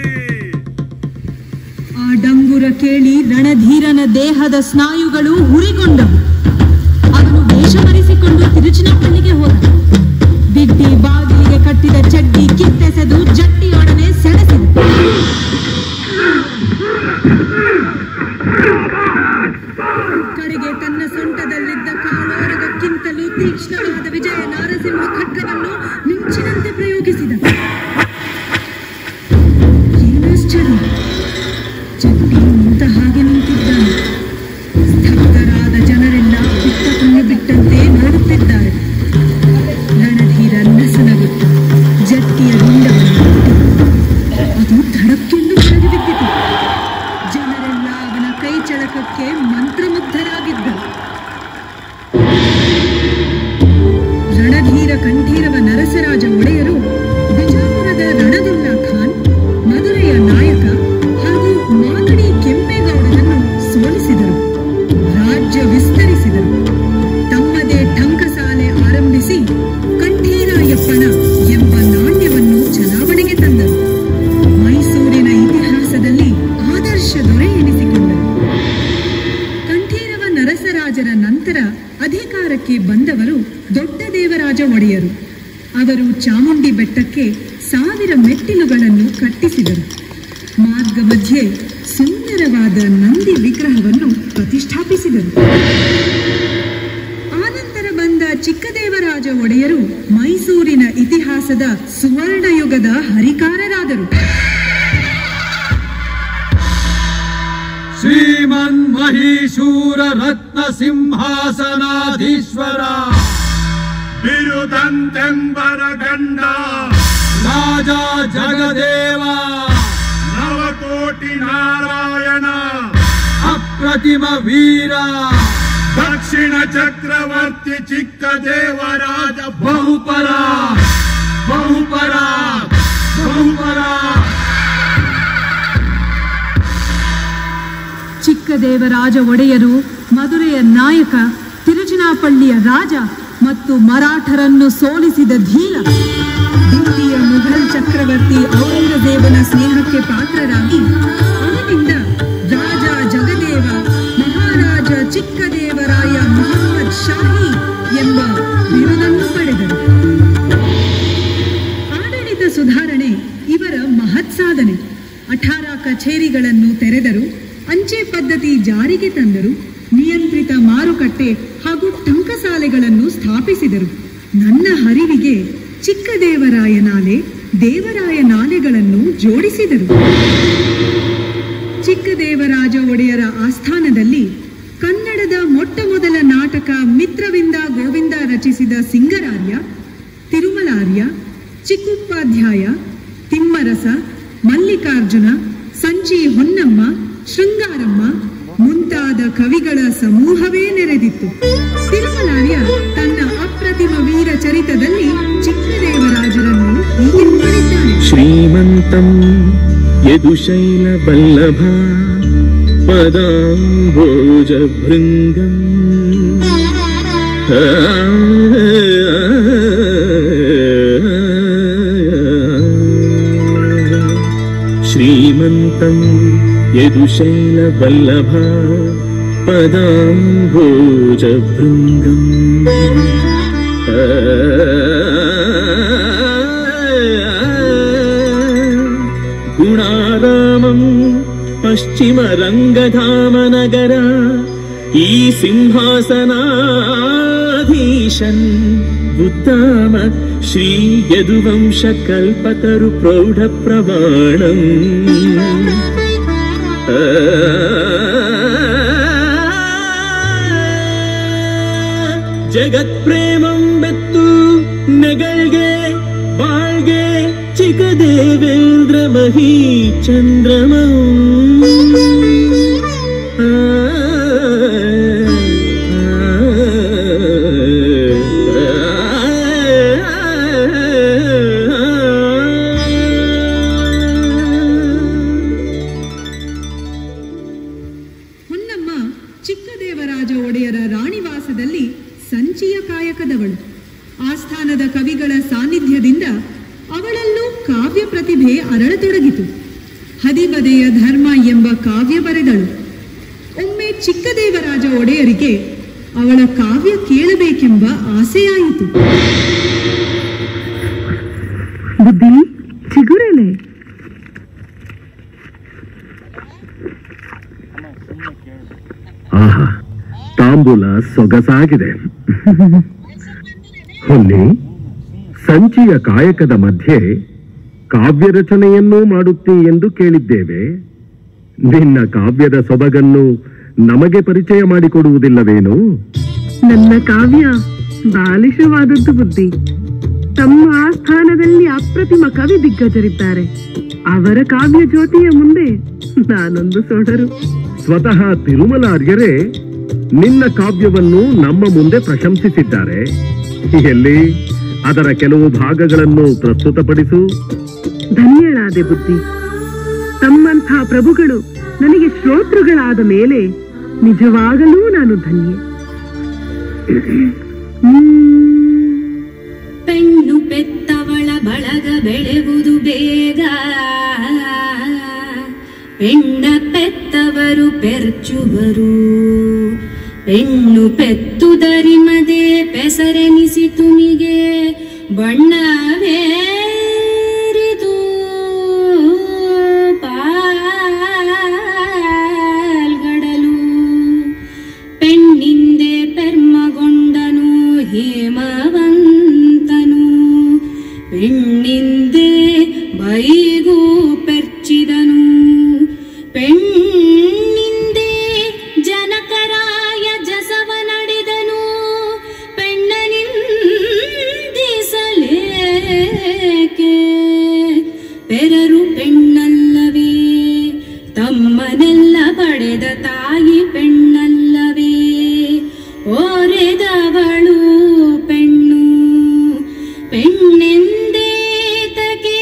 ಆ ಡಂಗುರ ಕೇಳಿ ರಣಧೀರನ ದೇಹದ ಸ್ನಾಯುಗಳು ಹುರಿಗೊಂಡವು ಅವನು ವೇಷ ಮರೆಸಿಕೊಂಡು ತಿರುಚಿನಪಳ್ಳಿಗೆ ಹೋದ ದಿಡ್ಡಿ ಬಾಗಿಲಿಗೆ ಕಟ್ಟಿ ಕಟ್ಟಿದ ಚಡ್ಡಿ ಕಿತ್ತೆಸೆದು ಜಟ್ಟಿಯೊಡನೆ ಸೆಣಸಿದ ಕಡೆಗೆ ತನ್ನ ಸೊಂಟದಲ್ಲಿದ್ದ ಕಾಳೋರಗಕ್ಕಿಂತಲೂ ತೀಕ್ಷ್ಣವಾದ ವಿಜಯ ನಾರಸಿಂಹ ಖಡ್ಗವನ್ನು ಮಿಂಚಿನಂತೆ ಪ್ರಯೋಗಿಸಿದ ಏನಾಶ್ಚರ್ಯ ಚಟ್ಟಿ ನಿಂತ ಹಾಗೆ ನಿಂತಿದ್ದಾನೆ ಸ್ತಬ್ಧರಾದ ಜನರೆಲ್ಲ ಇಟ್ಟಕೊಂಡು ಬಿಟ್ಟಂತೆ ನೋಡುತ್ತಿದ್ದಾರೆ ರಣಧೀರ ನಸನಗುತ್ತ ಜಟ್ಟಿಯ ರುಂಡವನ್ನು ಮುಟ್ಟಿ ಅದು ಧಡಕ್ಕೆಂದು ಕೆಳಗೆ ಬಿದ್ದಿತು ಜನರೆಲ್ಲ ಅವನ ಕೈ ಚಳಕಕ್ಕೆ ಮಂತ್ರಮುಗ್ಧರಾಗಿದ್ದರು ರಣಧೀರ ಕಂಠೀರವ ನರಸರಾಜ ಒಡೆಯರು ಬಿಜಾಪುರದ ರಣದುಲ್ಲಾ ಖಾನ್ ಮಧುರೆಯ ನಾಯಕ ಹಾಗೂ ಮಾಗಡಿ ಕೆಂಪೇಗೌಡರನ್ನು ಸೋಲಿಸಿದರು ರಾಜ್ಯ ವಿಸ್ತರಿಸಿದರು ತಮ್ಮದೇ ಟಂಕಸಾಲೆ ಆರಂಭಿಸಿ ಕಂಠೀರಾಯಪ್ಪನ ಎಂಬ ನಾಣ್ಯವನ್ನು ಚಲಾವಣೆಗೆ ತಂದರು ಮೈಸೂರಿನ ಇತಿಹಾಸದಲ್ಲಿ ಆದರ್ಶ ದೊರೆ ಎನಿಸಿಕೊಂಡರು ಕಂಠೀರವ ನರಸರಾಜರ ನಂತರ ಅಧಿಕಾರಕ್ಕೆ ಬಂದವರು ದೊಡ್ಡ ದೇವರಾಜ ಒಡೆಯರು ಅವರು ಚಾಮುಂಡಿ ಬೆಟ್ಟಕ್ಕೆ ಸಾವಿರ ಮೆಟ್ಟಿಲುಗಳನ್ನು ಕಟ್ಟಿಸಿದರು ಮಾರ್ಗ ಮಧ್ಯೆ ಸುಂದರವಾದ ನಂದಿ ವಿಗ್ರಹವನ್ನು ಪ್ರತಿಷ್ಠಾಪಿಸಿದರು ಆನಂತರ ಬಂದ ಚಿಕ್ಕದೇವರಾಜ ಒಡೆಯರು ಮೈಸೂರಿನ ಇತಿಹಾಸದ ಸುವರ್ಣಯುಗದ ಹರಿಕಾರರಾದರು ಶ್ರೀಮನ್ ಮಹೀಶೂರ ರತ್ನ ಸಿಂಹಾಸನಾಧೀಶ್ವರ ಬಿರುದಂತೆಂಬರ ಗಂಡ ರಾಜ ಜಗದೇವ ನವಕೋಟಿ ನಾರಾಯಣ ಅಪ್ರತಿಮ ವೀರ ದಕ್ಷಿಣ ಚಕ್ರವರ್ತಿ ಚಿಕ್ಕ ದೇವರಾಜ ಬಹುಪರ ಬಹುಪರ ಬಹುಪರ ಚಿಕ್ಕದೇವರಾಜ ಒಡೆಯರು ಮಧುರೆಯ ನಾಯಕ ತಿರುಚನಾಪಳ್ಳಿಯ ರಾಜ ಮತ್ತು ಮರಾಠರನ್ನು ಸೋಲಿಸಿದ ಧೀರ ದಿಲ್ಲಿಯ ಮುಘಲ್ ಚಕ್ರವರ್ತಿ ಔರಂಗಜೇಬನ ಸ್ನೇಹಕ್ಕೆ ಪಾತ್ರರಾಗಿ ಅವನಿಂದ ರಾಜ ಜಗದೇವ ಮಹಾರಾಜ ಚಿಕ್ಕದೇವರಾಯ ಮೊಹಮ್ಮದ್ ಶಾಹಿ ಎಂಬ ಬಿರುದನ್ನು ಪಡೆದರು ಆಡಳಿತ ಸುಧಾರಣೆ ಇವರ ಮಹತ್ ಸಾಧನೆ ಅಠಾರ ಕಚೇರಿಗಳನ್ನು ತೆರೆದರು ಅಂಚೆ ಪದ್ಧತಿ ಜಾರಿಗೆ ತಂದರು ನಿಯಂತ್ರಿತ ಮಾರುಕಟ್ಟೆ ಹಾಗೂ ಟಂಕಸಾಲೆಗಳನ್ನು ಸ್ಥಾಪಿಸಿದರು ನನ್ನ ಹರಿವಿಗೆ ಚಿಕ್ಕದೇವರಾಯ ನಾಲೆ ದೇವರಾಯ ನಾಲೆಗಳನ್ನು ಜೋಡಿಸಿದರು ಚಿಕ್ಕದೇವರಾಜ ಒಡೆಯರ ಆಸ್ಥಾನದಲ್ಲಿ ಕನ್ನಡದ ಮೊಟ್ಟ ಮೊದಲ ನಾಟಕ ಮಿತ್ರವಿಂದ ಗೋವಿಂದ ರಚಿಸಿದ ಸಿಂಗರಾರ್ಯ ತಿರುಮಲಾರ್ಯ ಚಿಕ್ಕುಪಾಧ್ಯಾಯ ತಿಮ್ಮರಸ ಮಲ್ಲಿಕಾರ್ಜುನ ಸಂಚಿ ಹೊನ್ನಮ್ಮ ಶೃಂಗಾರಮ್ಮ ಮುಂತಾದ ಕವಿಗಳ ಸಮೂಹವೇ ನೆರೆದಿತ್ತು ತಿರುಮಲಾರ್ಯ ತನ್ನ ಅಪ್ರತಿಮ ವೀರ ಚರಿತದಲ್ಲಿ ಚಿಕ್ಕದೇವರಾಜರನ್ನು ಹೀಗೆ ಮಾಡಿದ್ದಾನೆ ಶ್ರೀಮಂತಂ ಯದುಶೈಲಬಲ್ಲಭ ಪದಾಂಬೋಜಭೃಂಗಂ ಶ್ರೀಮಂತಂ ಯದುಶೈಲಬಲ್ಲಭ ಪದಾಂಬೋಜಭೃಂಗಂ ಗುಣಾರಾಮಂ ಪಶ್ಚಿಮ ರಂಗಧಾಮನಗರ ಈ ಸಿಂಹಾಸನಾಧೀಶನ್ ಉದ್ದಾಮ ಶ್ರೀ ಯದುವಂಶ ಕಲ್ಪತರು ಪ್ರೌಢ ಪ್ರಮಾಣಂ ಜಗತ್ಪ್ರೇಮಂ ಬೆತ್ತು ನೆಗಳ್ಗೆ ಬಾಳ್ಗೆ ಚಿಕ್ಕದೇವೇಂದ್ರ ಮಹಿ ಚಂದ್ರಮ ಹೊನ್ನಮ್ಮ ಚಿಕ್ಕದೇವರಾಜ ಒಡೆಯರ ರಾಣಿವಾಸದಲ್ಲಿ ಸಂಚಿಯ ಕಾಯಕದವಳು ಆಸ್ಥಾನದ ಕವಿಗಳ ಸಾನ್ನಿಧ್ಯದಿಂದ ಅವಳಲ್ಲೂ ಕಾವ್ಯ ಪ್ರತಿಭೆ ಅರಳತೊಡಗಿತು ಹದಿಬದೆಯ ಧರ್ಮ ಎಂಬ ಕಾವ್ಯ ಬರೆದಳು ಒಮ್ಮೆ ಚಿಕ್ಕದೇವರಾಜ ಒಡೆಯರಿಗೆ ಅವಳ ಕಾವ್ಯ ಕೇಳಬೇಕೆಂಬ ಆಸೆಯಾಯಿತು ಆಹಾ ತಾಂಬೂಲ ಸೊಗಸಾಗಿದೆ ಹೊನ್ನಿ ಸಂಚಿಯ ಕಾಯಕದ ಮಧ್ಯೆ ಕಾವ್ಯ ರಚನೆಯನ್ನೂ ಮಾಡುತ್ತಿ ಎಂದು ಕೇಳಿದ್ದೇವೆ ನಿನ್ನ ಕಾವ್ಯದ ಸೊಬಗನ್ನು ನಮಗೆ ಪರಿಚಯ ಮಾಡಿಕೊಡುವುದಿಲ್ಲವೇನು ನನ್ನ ಕಾವ್ಯ ಬಾಲಿಶವಾದದ್ದು ಬುದ್ಧಿ ತಮ್ಮ ಆಸ್ಥಾನದಲ್ಲಿ ಅಪ್ರತಿಮ ಕವಿ ದಿಗ್ಗಜರಿದ್ದಾರೆ ಅವರ ಕಾವ್ಯ ಜ್ಯೋತಿಯ ಮುಂದೆ ನಾನೊಂದು ಸೊಡರು ಸ್ವತಃ ತಿರುಮಲಾರ್ಯರೇ ನಿನ್ನ ಕಾವ್ಯವನ್ನು ನಮ್ಮ ಮುಂದೆ ಪ್ರಶಂಸಿಸಿದ್ದಾರೆ ಎಲ್ಲಿ ಅದರ ಕೆಲವು ಭಾಗಗಳನ್ನು ಪ್ರಸ್ತುತಪಡಿಸು ಧನ್ಯಳಾದೆ ಬುದ್ಧಿ ತಮ್ಮಂಥ ಪ್ರಭುಗಳು ನನಗೆ ಶ್ರೋತೃಗಳಾದ ಮೇಲೆ ನಿಜವಾಗಲೂ ನಾನು ಧನ್ಯೆ ಪೆಣ್ಣು ಪೆತ್ತವಳ ಬಳಗ ಬೆಳೆವುದು ಬೇಗ ಪೆಣ್ಣ ಪೆತ್ತವರು ಪೆರ್ಚುವರು ಪೆಣ್ಣು ಪೆತ್ತುದರಿಮದೆ ಪೆಸರೆನಿಸಿ ತುಮಿಗೆ ಬಣ್ಣವೇರಿದು ಪಾಲ್ಗಡಲು ಪೆಣ್ಣಿಂದೆ ಪೆರ್ಮಗೊಂಡನು ಹೇಮವಂತನು ಪೆಣ್ಣಿಂದೆ ಬೈಗೂ ಪೆರ್ಚಿದನು ಪೆಣ್ಣಿಂದೆ ಜನಕರಾಯ ಜಸವ ನಡೆದನು ಪೆಣ್ಣನಿಂದಿಸಲೇಕೆ ಪೆರರು ಪೆಣ್ಣಲ್ಲವೇ ತಮ್ಮನೆಲ್ಲ ಪಡೆದ ತಾಯಿ ಪೆಣ್ಣಲ್ಲವೇ ಓರೆದವಳು ಪೆಣ್ಣು ಪೆಣ್ಣೆಂದೇ ತಗೆ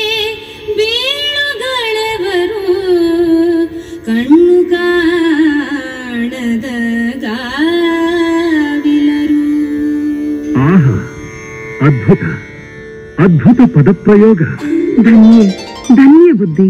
ಬೀಳುಗಳೆವರು ಕಣ್ಣು ಕಾಣದ ಗಾವಿಲರು ಆಹಾ ಅದ್ಭುತ ಅದ್ಭುತ ಪದಪ್ರಯೋಗ ಧನ್ಯೆ ಧನ್ಯ ಬುದ್ಧಿ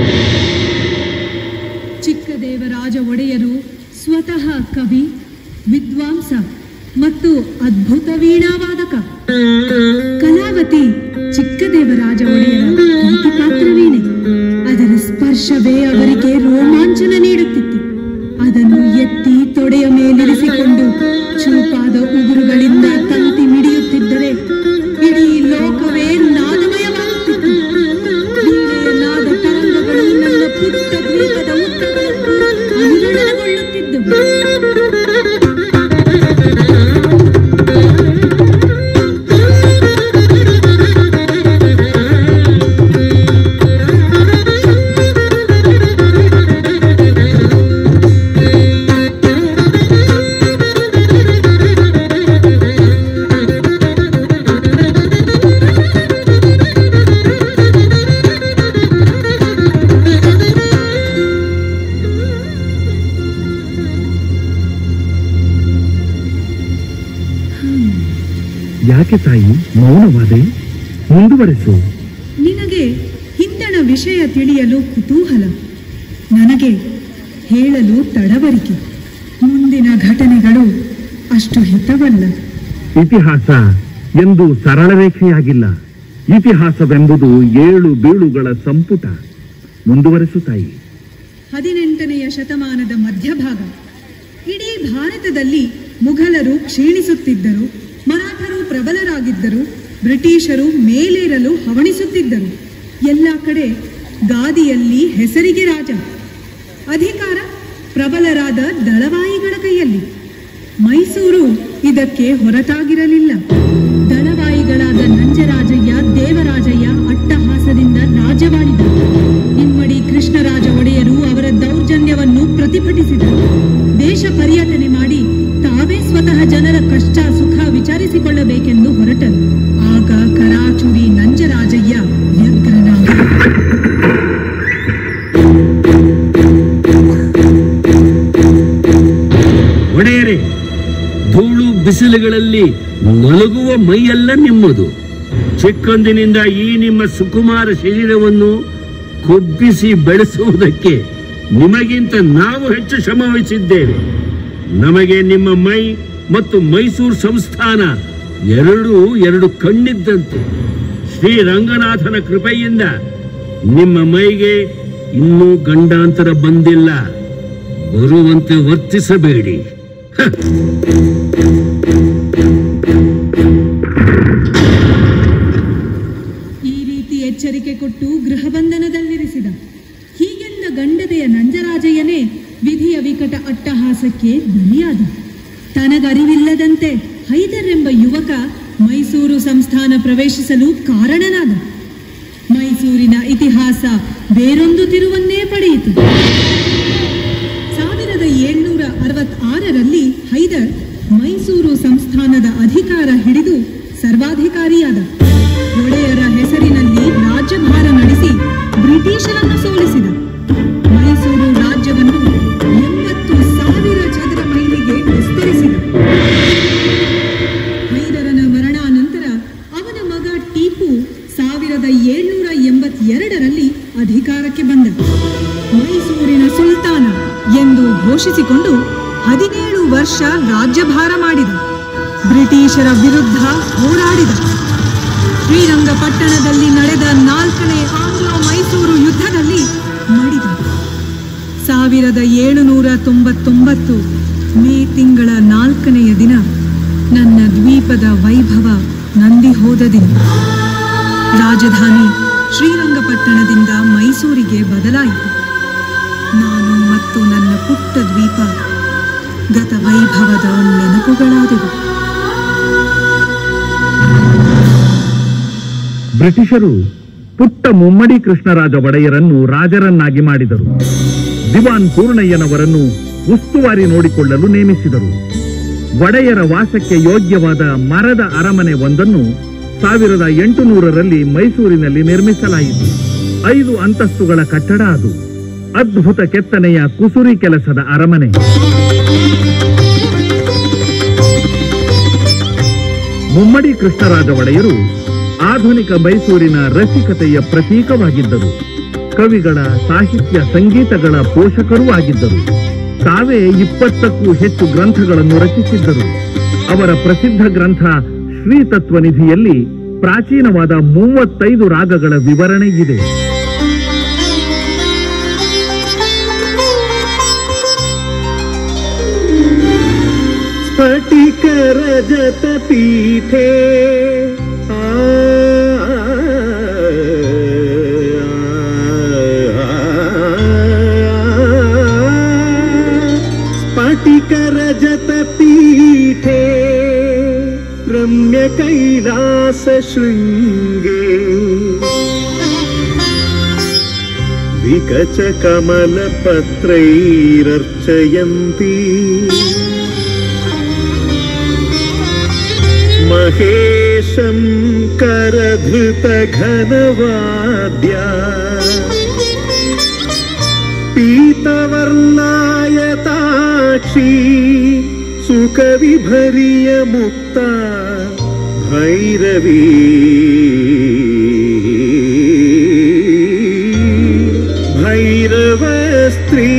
ಚಿಕ್ಕದೇವರಾಜ ಒಡೆಯರು ಸ್ವತಃ ಕವಿ ವಿದ್ವಾಂಸ ಮತ್ತು ಅದ್ಭುತ ವೀಣಾವಾದಕ ಕಲಾವತಿ ಚಿಕ್ಕದೇವರಾಜ ಒಡೆಯರ ಪ್ರೀತಿ ಪಾತ್ರವೀಣೆ ಅದರ ಸ್ಪರ್ಶವೇ ಅವರಿಗೆ ರೋಮಾಂಚನ ನೀಡುತ್ತಿತ್ತು ಅದನ್ನು ಎತ್ತಿ ತೊಡೆಯ ಮೇಲಿರಿಸಿಕೊಂಡು ಚೂಪಾದ ಉಗುರುಗಳಿಂದ ತಂತಿ ಮಿಡಿಯುತ್ತಿದ್ದರೆ ಇಡೀ ಲೋಕವೇ ನಾದಮಯವಾಗುತ್ತಿತ್ತು ವೀಣೆಯ ನಾದ ತರಂಗಗಳು ನನ್ನ ಪುಟ್ಟ ದ್ವೀಪದ ಉದ್ದಗಲಕ್ಕೂ ಅನುರಣನಗೊಳ್ಳುತ್ತಿದ್ದವು ಯಾಕೆ ತಾಯಿ ಮೌನವಾದೆ ಮುಂದುವರೆಸು ನಿನಗೆ ಹಿಂದಣ ವಿಷಯ ತಿಳಿಯಲು ಕುತೂಹಲ ನನಗೆ ಹೇಳಲು ತಡವರಿಕೆ ಮುಂದಿನ ಘಟನೆಗಳು ಅಷ್ಟು ಹಿತವಲ್ಲ ಇತಿಹಾಸ ಎಂದು ಸರಳ ರೇಖೆಯಾಗಿಲ್ಲ ಇತಿಹಾಸವೆಂಬುದು ಏಳು ಬೀಳುಗಳ ಸಂಪುಟ ಮುಂದುವರೆಸು ತಾಯಿ ಹದಿನೆಂಟನೆಯ ಶತಮಾನದ ಮಧ್ಯಭಾಗ ಇಡೀ ಭಾರತದಲ್ಲಿ ಮುಘಲರು ಕ್ಷೀಣಿಸುತ್ತಿದ್ದರು ಮರಾಠರು ಪ್ರಬಲರಾಗಿದ್ದರು ಬ್ರಿಟಿಷರು ಮೇಲೇರಲು ಹವಣಿಸುತ್ತಿದ್ದರು ಎಲ್ಲ ಕಡೆ ಗಾದಿಯಲ್ಲಿ ಹೆಸರಿಗೆ ರಾಜ ಅಧಿಕಾರ ಪ್ರಬಲರಾದ ದಳವಾಯಿಗಳ ಕೈಯಲ್ಲಿ ಮೈಸೂರು ಇದಕ್ಕೆ ಹೊರತಾಗಿರಲಿಲ್ಲ ದಳವಾಯಿಗಳಾದ ನಂಜರಾಜಯ್ಯ ದೇವರಾಜಯ್ಯ ಅಟ್ಟಹಾಸದಿಂದ ರಾಜ್ಯವಾಳಿದರು ಇಮ್ಮಡಿ ಕೃಷ್ಣರಾಜ ಒಡೆಯರು ಅವರ ದೌರ್ಜನ್ಯವನ್ನು ಪ್ರತಿಭಟಿಸಿದರು ದೇಶ ಪರ್ಯಟನೆ ಮಾಡಿ ತಾವೇ ಸ್ವತಃ ಜನರ ಕಷ್ಟ ಸುಖ ವಿಚಾರಿಸಿಕೊಳ್ಳಬೇಕೆಂದು ಹೊರಟರು ಆಗ ಕರಾಚುರಿ ನಂಜರಾಜಯ್ಯ ವ್ಯಗ್ರನಾದ ಒಡೆಯರೆ ಧೂಳು ಬಿಸಿಲುಗಳಲ್ಲಿ ನಲುಗುವ ಮೈಯೆಲ್ಲ ನಿಮ್ಮದು ಚಿಕ್ಕಂದಿನಿಂದ ಈ ನಿಮ್ಮ ಸುಕುಮಾರ ಶರೀರವನ್ನು ಕೊಬ್ಬಿಸಿ ಬೆಳೆಸುವುದಕ್ಕೆ ನಿಮಗಿಂತ ನಾವು ಹೆಚ್ಚು ಶ್ರಮ ವಹಿಸಿದ್ದೇವೆ ನಮಗೆ ನಿಮ್ಮ ಮೈ ಮತ್ತು ಮೈಸೂರು ಸಂಸ್ಥಾನ ಎರಡೂ ಎರಡು ಕಣ್ಣಿದ್ದಂತೆ ಶ್ರೀ ರಂಗನಾಥನ ಕೃಪೆಯಿಂದ ನಿಮ್ಮ ಮೈಗೆ ಇನ್ನೂ ಗಂಡಾಂತರ ಬಂದಿಲ್ಲ ಬರುವಂತೆ ವರ್ತಿಸಬೇಡಿ ಹ. ಈ ರೀತಿ ಎಚ್ಚರಿಕೆ ಕೊಟ್ಟು ಗೃಹಬಂಧನದಲ್ಲಿರಿಸಿದ ಹೀಗೆಂದ ಗಂಡದೆಯ ನಂಜರಾಜಯ್ಯನೇ ವಿಧಿಯ ವಿಕಟ ಅಟ್ಟಹಾಸಕ್ಕೆ ಬಲಿಯಾದ ತನಗರಿವಿಲ್ಲದಂತೆ ಹೈದರ್ ಎಂಬ ಯುವಕ ಮೈಸೂರು ಸಂಸ್ಥಾನ ಪ್ರವೇಶಿಸಲು ಕಾರಣನಾದ ಮೈಸೂರಿನ ಇತಿಹಾಸ ಬೇರೊಂದು ತಿರುವನ್ನೇ ಪಡೆಯಿತು ಸಾವಿರದ ಏಳ್ನೂರ ಅರವತ್ತಾರರಲ್ಲಿ ಹೈದರ್ ಮೈಸೂರು ಸಂಸ್ಥಾನದ ಅಧಿಕಾರ ಹಿಡಿದು ಸರ್ವಾಧಿಕಾರಿಯಾದ ಒಡೆಯರ ಹೆಸರಿನಲ್ಲಿ ರಾಜ್ಯಭಾರ ನಡೆಸಿ ಬ್ರಿಟಿಷರನ್ನು ಸೋಲಿಸಿದ ಮೈಸೂರು ರಾಜ್ಯವನ್ನು ಎಂಬತ್ತು ಸಾವಿರ ಚದರ ಮೈಲಿಗೆ ವಿಸ್ತರಿಸಿದ ಹೈದರನ ಮರಣಾನಂತರ ಅವನ ಮಗ ಟಿಪ್ಪು ಸಾವಿರದ ಏಳ್ನೂರ ಎಂಬತ್ತೆರಡರಲ್ಲಿ ಅಧಿಕಾರಕ್ಕೆ ಬಂದ ಮೈಸೂರಿನ ಸುಲ್ತಾನ ಎಂದು ಘೋಷಿಸಿಕೊಂಡು ಹದಿನೇಳು ವರ್ಷ ರಾಜ್ಯಭಾರ ಮಾಡಿದ ಬ್ರಿಟಿಷರ ವಿರುದ್ಧ ಹೋರಾಡಿದ ಶ್ರೀರಂಗಪಟ್ಟಣದಲ್ಲಿ ನಡೆದ ನಾಲ್ಕನೇ ಆಂಗ್ಲೋ ಮೈಸೂರು ಯುದ್ಧದಲ್ಲಿ ಮಡಿದ ಸಾವಿರದ ಏಳುನೂರ ತೊಂಬತ್ತೊಂಬತ್ತು ಮೇ ತಿಂಗಳ ನಾಲ್ಕನೆಯ ದಿನ ನನ್ನ ದ್ವೀಪದ ವೈಭವ ನಂದಿ ಹೋದ ದಿನ ರಾಜಧಾನಿ ಶ್ರೀರಂಗಪಟ್ಟಣದಿಂದ ಮೈಸೂರಿಗೆ ಬದಲಾಯಿತು ನಾನು ಮತ್ತು ನನ್ನ ಪುಟ್ಟ ದ್ವೀಪ ಗತ ವೈಭವದ ನೆನಪುಗಳಾದವು ಬ್ರಿಟಿಷರು ಪುಟ್ಟ ಮುಮ್ಮಡಿ ಕೃಷ್ಣರಾಜ ಒಡೆಯರನ್ನು ರಾಜರನ್ನಾಗಿ ಮಾಡಿದರು ದಿವಾನ್ ಪೂರ್ಣಯ್ಯನವರನ್ನು ಉಸ್ತುವಾರಿ ನೋಡಿಕೊಳ್ಳಲು ನೇಮಿಸಿದರು ಒಡೆಯರ ವಾಸಕ್ಕೆ ಯೋಗ್ಯವಾದ ಮರದ ಅರಮನೆ ಒಂದನ್ನು ಸಾವಿರದ ಎಂಟುನೂರರಲ್ಲಿ ಮೈಸೂರಿನಲ್ಲಿ ನಿರ್ಮಿಸಲಾಯಿತು ಐದು ಅಂತಸ್ತುಗಳ ಕಟ್ಟಡ ಅದು ಅದ್ಭುತ ಕೆತ್ತನೆಯ ಕುಸುರಿ ಕೆಲಸದ ಅರಮನೆ ಮುಮ್ಮಡಿ ಕೃಷ್ಣರಾಜ ಒಡೆಯರು ಆಧುನಿಕ ಮೈಸೂರಿನ ರಸಿಕತೆಯ ಪ್ರತೀಕವಾಗಿದ್ದರು ಕವಿಗಳ ಸಾಹಿತ್ಯ ಸಂಗೀತಗಳ ಪೋಷಕರೂ ಆಗಿದ್ದರು ತಾವೇ ಇಪ್ಪತ್ತಕ್ಕೂ ಹೆಚ್ಚು ಗ್ರಂಥಗಳನ್ನು ರಚಿಸಿದ್ದರು ಅವರ ಪ್ರಸಿದ್ಧ ಗ್ರಂಥ ಶ್ರೀತತ್ವನಿಧಿಯಲ್ಲಿ ಪ್ರಾಚೀನವಾದ ಮೂವತ್ತೈದು ರಾಗಗಳ ವಿವರಣೆ ಇದೆ स्फटिकरजतपीठे आ, स्फटिकरजतपीठे रम्यकैलासशृङ्गे विकचकमलपत्रैरर्चयन्ती महेशं करधृतघनवाद्या पीतवर्णायताक्षी सुकविभर्यमुक्ता भैरवी भैरवस्त्री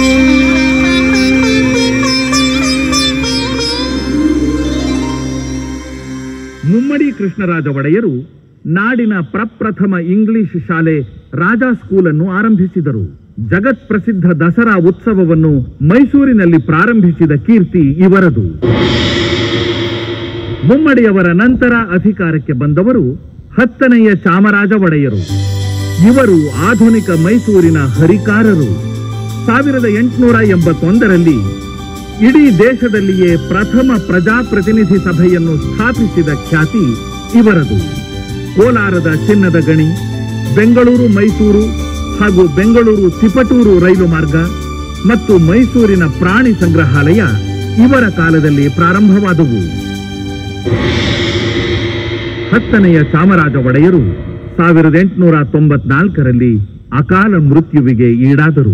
ಮುಮ್ಮಡಿ ಕೃಷ್ಣರಾಜ ಒಡೆಯರು ನಾಡಿನ ಪ್ರಪ್ರಥಮ ಇಂಗ್ಲಿಷ್ ಶಾಲೆ ರಾಜಾ ಸ್ಕೂಲ್ ಅನ್ನು ಆರಂಭಿಸಿದರು ಜಗತ್ ಪ್ರಸಿದ್ಧ ದಸರಾ ಉತ್ಸವವನ್ನು ಮೈಸೂರಿನಲ್ಲಿ ಪ್ರಾರಂಭಿಸಿದ ಕೀರ್ತಿ ಇವರದು ಮುಮ್ಮಡಿಯವರ ನಂತರ ಅಧಿಕಾರಕ್ಕೆ ಬಂದವರು ಹತ್ತನೆಯ ಚಾಮರಾಜ ಒಡೆಯರು ಇವರು ಆಧುನಿಕ ಮೈಸೂರಿನ ಹರಿಕಾರರು ಸಾವಿರದ ಎಂಟುನೂರ ಎಂಬತ್ತೊಂದರಲ್ಲಿ ಇಡೀ ದೇಶದಲ್ಲಿಯೇ ಪ್ರಥಮ ಪ್ರಜಾಪ್ರತಿನಿಧಿ ಸಭೆಯನ್ನು ಸ್ಥಾಪಿಸಿದ ಖ್ಯಾತಿ ಇವರದು ಕೋಲಾರದ ಚಿನ್ನದ ಗಣಿ ಬೆಂಗಳೂರು ಮೈಸೂರು ಹಾಗೂ ಬೆಂಗಳೂರು ತಿಪಟೂರು ರೈಲು ಮಾರ್ಗ ಮತ್ತು ಮೈಸೂರಿನ ಪ್ರಾಣಿ ಸಂಗ್ರಹಾಲಯ ಇವರ ಕಾಲದಲ್ಲಿ ಪ್ರಾರಂಭವಾದವು ಹತ್ತನೆಯ ಚಾಮರಾಜ ಒಡೆಯರು ಸಾವಿರದ ಎಂಟುನೂರ ತೊಂಬತ್ನಾಲ್ಕರಲ್ಲಿ ಅಕಾಲ ಮೃತ್ಯುವಿಗೆ ಈಡಾದರು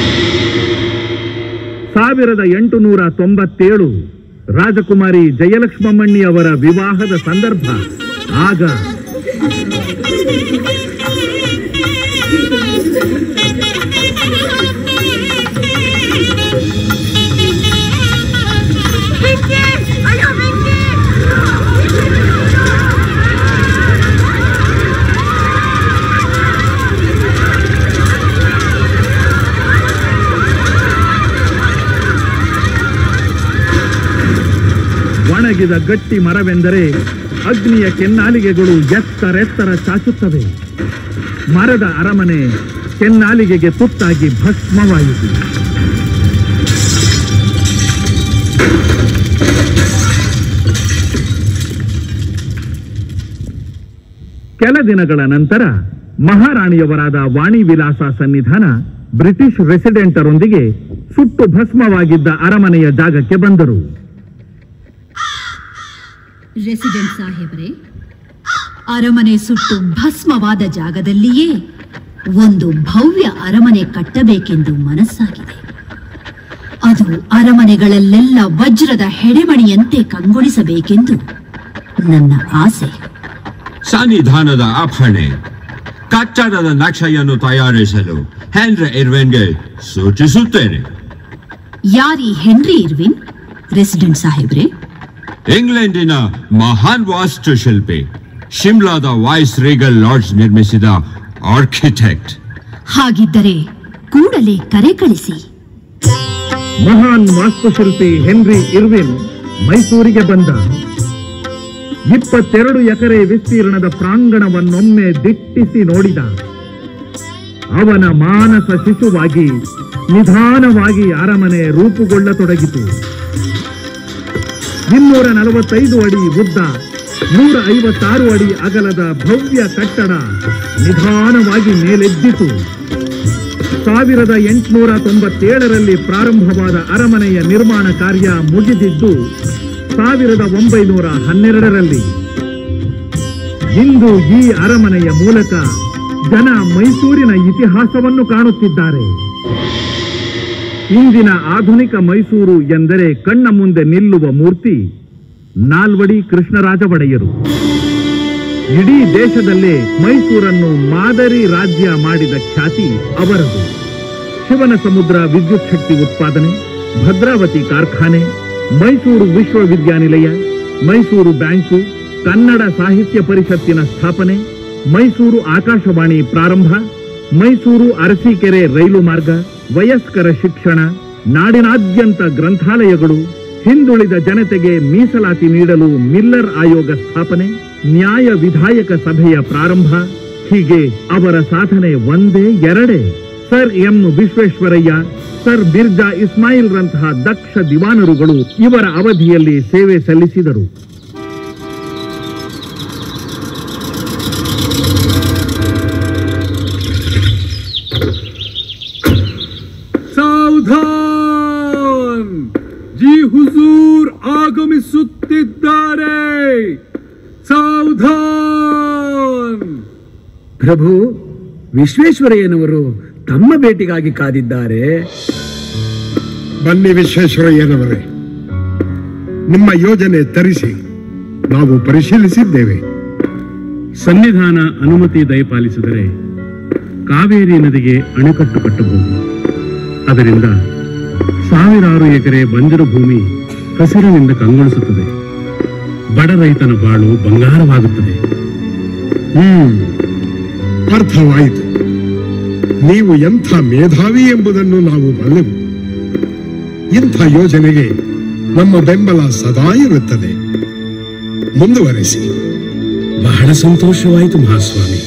ಸಾವಿರದ ಎಂಟುನೂರ ತೊಂಬತ್ತೇಳು ರಾಜಕುಮಾರಿ ಜಯಲಕ್ಷ್ಮಮ್ಮಣ್ಣಿ ಅವರ ವಿವಾಹದ ಸಂದರ್ಭ ಆಗ ಅಯ್ಯೋ ಒಣಗಿದ ಗಟ್ಟಿ ಮರವೆಂದರೆ ಅಗ್ನಿಯ ಕೆನ್ನಾಲಿಗೆಗಳು ಎತ್ತರೆತ್ತರ ಚಾಚುತ್ತವೆ ಮರದ ಅರಮನೆ ಕೆನ್ನಾಲಿಗೆಗೆ ತುತ್ತಾಗಿ ಭಸ್ಮವಾಯಿತು ಕೆಲ ದಿನಗಳ ನಂತರ ಮಹಾರಾಣಿಯವರಾದ ವಾಣಿ ವಿಲಾಸ ಸನ್ನಿಧಾನ ಬ್ರಿಟಿಷ್ ರೆಸಿಡೆಂಟರೊಂದಿಗೆ ಸುಟ್ಟು ಭಸ್ಮವಾಗಿದ್ದ ಅರಮನೆಯ ಜಾಗಕ್ಕೆ ಬಂದರು ರೆಸಿಡೆಂಟ್ ಸಾಹೇಬರೇ ಅರಮನೆ ಸುಟ್ಟು ಭಸ್ಮವಾದ ಜಾಗದಲ್ಲಿಯೇ ಒಂದು ಭವ್ಯ ಅರಮನೆ ಕಟ್ಟಬೇಕೆಂದು ಮನಸ್ಸಾಗಿದೆ ಅದು ಅರಮನೆಗಳಲ್ಲೆಲ್ಲ ವಜ್ರದ ಹೆಡೆಮಣಿಯಂತೆ ಕಂಗೊಳಿಸಬೇಕೆಂದು ನನ್ನ ಆಸೆ ಸನ್ನಿಧಾನದ ಅರ್ಪಣೆ ಕಟ್ಟಡದ ನಕ್ಷೆಯನ್ನು ತಯಾರಿಸಲು ಹೆನ್ರಿ ಇರ್ವೆನ್ಗೆ ಸೂಚಿಸುತ್ತೇನೆ ಯಾರಿ ಹೆನ್ರಿ ಇರ್ವಿನ್ ರೆಸಿಡೆಂಟ್ ಸಾಹೇಬ್ರೆ ಇಂಗ್ಲೆಂಡಿನ ಮಹಾನ್ ವಾಸ್ತುಶಿಲ್ಪಿ ಶಿಮ್ಲಾದ ವಾಯ್ಸ್ ರೀಗಲ್ ಲಾಡ್ಜ್ ನಿರ್ಮಿಸಿದ ಆರ್ಕಿಟೆಕ್ಟ್ ಹಾಗಿದ್ದರೆ ಕೂಡಲೇ ಕರೆ ಕಳಿಸಿ ಮಹಾನ್ ವಾಸ್ತುಶಿಲ್ಪಿ ಹೆನ್ರಿ ಇರ್ವಿನ್ ಮೈಸೂರಿಗೆ ಬಂದ ಇಪ್ಪತ್ತೆರಡು ಎಕರೆ ವಿಸ್ತೀರ್ಣದ ಪ್ರಾಂಗಣವನ್ನೊಮ್ಮೆ ದಿಟ್ಟಿಸಿ ನೋಡಿದ ಅವನ ಮಾನಸ ಶಿಶುವಾಗಿ ನಿಧಾನವಾಗಿ ಅರಮನೆ ರೂಪುಗೊಳ್ಳತೊಡಗಿತು ಇನ್ನೂರ ನಲವತ್ತೈದು ಅಡಿ ಉದ್ದ ನೂರ ಐವತ್ತಾರು ಅಡಿ ಅಗಲದ ಭವ್ಯ ಕಟ್ಟಡ ನಿಧಾನವಾಗಿ ಮೇಲೆದ್ದಿತು ಸಾವಿರದ ಎಂಟುನೂರ ತೊಂಬತ್ತೇಳರಲ್ಲಿ ಪ್ರಾರಂಭವಾದ ಅರಮನೆಯ ನಿರ್ಮಾಣ ಕಾರ್ಯ ಮುಗಿದಿದ್ದು ಸಾವಿರದ ಒಂಬೈನೂರ ಹನ್ನೆರಡರಲ್ಲಿ ಇಂದು ಈ ಅರಮನೆಯ ಮೂಲಕ ಜನ ಮೈಸೂರಿನ ಇತಿಹಾಸವನ್ನು ಕಾಣುತ್ತಿದ್ದಾರೆ ಇಂದಿನ ಆಧುನಿಕ ಮೈಸೂರು ಎಂದರೆ ಕಣ್ಣ ಮುಂದೆ ನಿಲ್ಲುವ ಮೂರ್ತಿ ನಾಲ್ವಡಿ ಕೃಷ್ಣರಾಜ ಒಡೆಯರು ಇಡೀ ದೇಶದಲ್ಲೇ ಮೈಸೂರನ್ನು ಮಾದರಿ ರಾಜ್ಯ ಮಾಡಿದ ಖ್ಯಾತಿ ಅವರದು ಶಿವನ ಸಮುದ್ರ ವಿದ್ಯುತ್ ಶಕ್ತಿ ಉತ್ಪಾದನೆ ಭದ್ರಾವತಿ ಕಾರ್ಖಾನೆ ಮೈಸೂರು ವಿಶ್ವವಿದ್ಯಾನಿಲಯ ಮೈಸೂರು ಬ್ಯಾಂಕು ಕನ್ನಡ ಸಾಹಿತ್ಯ ಪರಿಷತ್ತಿನ ಸ್ಥಾಪನೆ ಮೈಸೂರು ಆಕಾಶವಾಣಿ ಪ್ರಾರಂಭ ಮೈಸೂರು ಅರಸೀಕೆರೆ ರೈಲು ಮಾರ್ಗ ವಯಸ್ಕರ ಶಿಕ್ಷಣ ನಾಡಿನಾದ್ಯಂತ ಗ್ರಂಥಾಲಯಗಳು ಹಿಂದುಳಿದ ಜನತೆಗೆ ಮೀಸಲಾತಿ ನೀಡಲು ಮಿಲ್ಲರ್ ಆಯೋಗ ಸ್ಥಾಪನೆ ನ್ಯಾಯ ವಿಧಾಯಕ ಸಭೆಯ ಪ್ರಾರಂಭ ಹೀಗೆ ಅವರ ಸಾಧನೆ ಒಂದೇ ಎರಡೇ sir M Visvesvaraya sir Mirza Ismail ರಂತಹ ದಕ್ಷ ದಿವಾನರುಗಳು ಇವರ ಅವಧಿಯಲ್ಲಿ ಸೇವೆ ಸಲ್ಲಿಸಿದರು ಸಾವಧಾನ್ ಜಿ ಹುಜೂರ್ ಆಗಮಿಸುತ್ತಿದ್ದಾರೆ ಸಾವಧಾನ್ ಪ್ರಭು ವಿಶ್ವೇಶ್ವರಯ್ಯನವರು ತಮ್ಮ ಭೇಟಿಗಾಗಿ ಕಾದಿದ್ದಾರೆ ಬನ್ನಿ ವಿಶ್ವೇಶ್ವರಯ್ಯನವರೇ ನಿಮ್ಮ ಯೋಜನೆ ತರಿಸಿ ನಾವು ಪರಿಶೀಲಿಸಿದ್ದೇವೆ ಸನ್ನಿಧಾನ ಅನುಮತಿ ದಯಪಾಲಿಸಿದರೆ ಕಾವೇರಿ ನದಿಗೆ ಅಣೆಕಟ್ಟು ಕಟ್ಟಬಹುದು ಅದರಿಂದ ಸಾವಿರಾರು ಎಕರೆ ಬಂಜರು ಭೂಮಿ ಹಸಿರಿನಿಂದ ಕಂಗೊಳಿಸುತ್ತದೆ ಬಡ ರೈತನ ಬಾಳು ಬಂಗಾರವಾಗುತ್ತದೆ ಹ್ಮ್ ಅರ್ಥವಾಯಿತು ನೀವು ಎಂಥ ಮೇಧಾವಿ ಎಂಬುದನ್ನು ನಾವು ಬಲ್ಲೆವು ಇಂಥ ಯೋಜನೆಗೆ ನಮ್ಮ ಬೆಂಬಲ ಸದಾ ಇರುತ್ತದೆ ಮುಂದುವರೆಸಿ ಬಹಳ ಸಂತೋಷವಾಯಿತು ಮಹಾಸ್ವಾಮಿ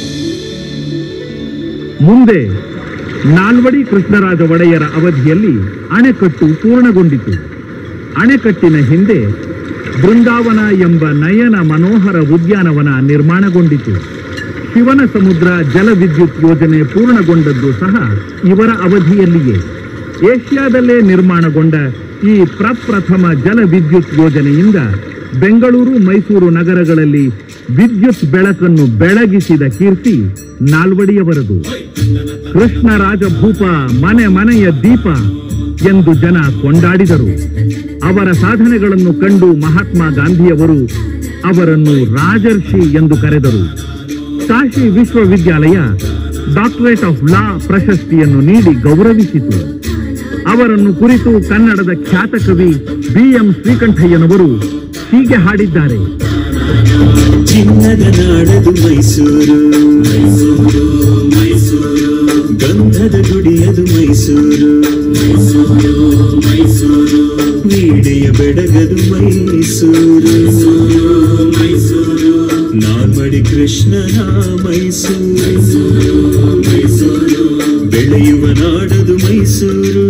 ಮುಂದೆ ನಾಲ್ವಡಿ ಕೃಷ್ಣರಾಜ ಒಡೆಯರ ಅವಧಿಯಲ್ಲಿ ಅಣೆಕಟ್ಟು ಪೂರ್ಣಗೊಂಡಿತು ಅಣೆಕಟ್ಟಿನ ಹಿಂದೆ ಬೃಂದಾವನ ಎಂಬ ನಯನ ಮನೋಹರ ಉದ್ಯಾನವನ ನಿರ್ಮಾಣಗೊಂಡಿತು ಶಿವನ ಸಮುದ್ರ ಜಲವಿದ್ಯುತ್ ಯೋಜನೆ ಪೂರ್ಣಗೊಂಡದ್ದು ಸಹ ಇವರ ಅವಧಿಯಲ್ಲಿಯೇ ಏಷ್ಯಾದಲ್ಲೇ ನಿರ್ಮಾಣಗೊಂಡ ಈ ಪ್ರಪ್ರಥಮ ಜಲವಿದ್ಯುತ್ ಯೋಜನೆಯಿಂದ ಬೆಂಗಳೂರು ಮೈಸೂರು ನಗರಗಳಲ್ಲಿ ವಿದ್ಯುತ್ ಬೆಳಕನ್ನು ಬೆಳಗಿಸಿದ ಕೀರ್ತಿ ನಾಲ್ವಡಿಯವರದು ಕೃಷ್ಣರಾಜ ಭೂಪ ಮನೆ ಮನೆಯ ದೀಪ ಎಂದು ಜನ ಕೊಂಡಾಡಿದರು ಅವರ ಸಾಧನೆಗಳನ್ನು ಕಂಡು ಮಹಾತ್ಮ ಗಾಂಧಿಯವರು ಅವರನ್ನು ರಾಜರ್ಷಿ ಎಂದು ಕರೆದರು ಕಾಶಿ ವಿಶ್ವವಿದ್ಯಾಲಯ ಡಾಕ್ಟರೇಟ್ ಆಫ್ ಲಾ ಪ್ರಶಸ್ತಿಯನ್ನು ನೀಡಿ ಗೌರವಿಸಿತು ಅವರನ್ನು ಕುರಿತು ಕನ್ನಡದ ಖ್ಯಾತ ಕವಿ ಬಿ ಎಂ ಶ್ರೀಕಂಠಯ್ಯನವರು ಹೀಗೆ ಹಾಡಿದ್ದಾರೆ ಚಿನ್ನದ ನಾಡದು ಮೈಸೂರು ಮೈಸೂರು ಮೈಸೂರು ಗಂಧದ ಗುಡಿಯದು ಮೈಸೂರು ಮೈಸೂರು ಮೈಸೂರು ವೀಣೆಯ ಬೆಡಗದು ಮೈಸೂರು ಮೈಸೂರು ನಾಲ್ಮಡಿ ಕೃಷ್ಣನ ಮೈಸೂರು ಮೈಸೂರು ಬೆಳೆಯುವ ನಾಡದು ಮೈಸೂರು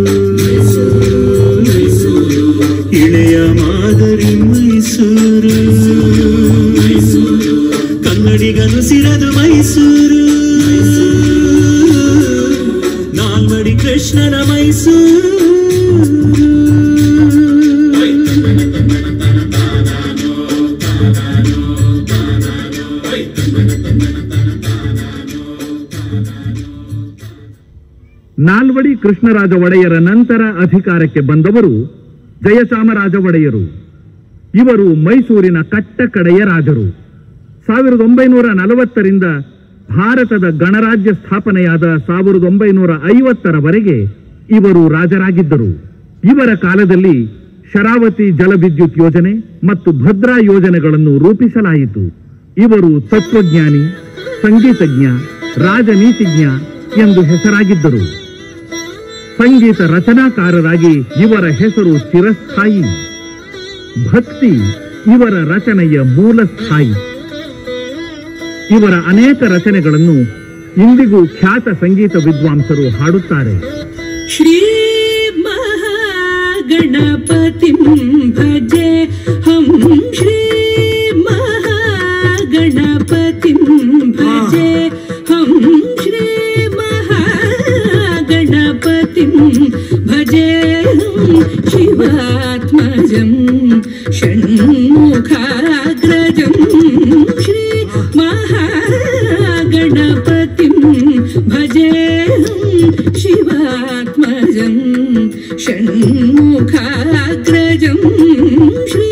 ಇಳೆಯ ಮಾದರಿ ಮೈಸೂರು ಕನ್ನಡಿಗನು ಸಿರದು ಮೈಸೂರು ನಾಲ್ಮಡಿ ಕೃಷ್ಣನ ಮೈಸೂರು ನಾಲ್ವಡಿ ಕೃಷ್ಣರಾಜ ಒಡೆಯರ ನಂತರ ಅಧಿಕಾರಕ್ಕೆ ಬಂದವರು ಜಯಚಾಮರಾಜ ಒಡೆಯರು ಇವರು ಮೈಸೂರಿನ ಕಟ್ಟ ಕಡೆಯ ರಾಜರು ಸಾವಿರದ ಒಂಬೈನೂರ ನಲವತ್ತರಿಂದ ಭಾರತದ ಗಣರಾಜ್ಯ ಸ್ಥಾಪನೆಯಾದ ಸಾವಿರದ ಒಂಬೈನೂರ ಐವತ್ತರವರೆಗೆ ಇವರು ರಾಜರಾಗಿದ್ದರು ಇವರ ಕಾಲದಲ್ಲಿ ಶರಾವತಿ ಜಲವಿದ್ಯುತ್ ಯೋಜನೆ ಮತ್ತು ಭದ್ರಾ ಯೋಜನೆಗಳನ್ನು ರೂಪಿಸಲಾಯಿತು ಇವರು ತತ್ವಜ್ಞಾನಿ ಸಂಗೀತಜ್ಞ ರಾಜನೀತಿಜ್ಞ ಎಂದು ಹೆಸರಾಗಿದ್ದರು ಸಂಗೀತ ರಚನಾಕಾರರಾಗಿ ಇವರ ಹೆಸರು ಚಿರಸ್ಥಾಯಿ ಭಕ್ತಿ ಇವರ ರಚನೆಯ ಮೂಲ ಸ್ಥಾಯಿ ಇವರ ಅನೇಕ ರಚನೆಗಳನ್ನು ಇಂದಿಗೂ ಖ್ಯಾತ ಸಂಗೀತ ವಿದ್ವಾಂಸರು ಹಾಡುತ್ತಾರೆ श्री महागणपतिं भजे हम श्री महागणपतिं भजे हम श्री महागणपतिं भजे हम शिवात्मजं षण्मुखाग्रजं श्री महागणपतिं भजे हम शिवात्मजं षण्मुखाग्रजं श्री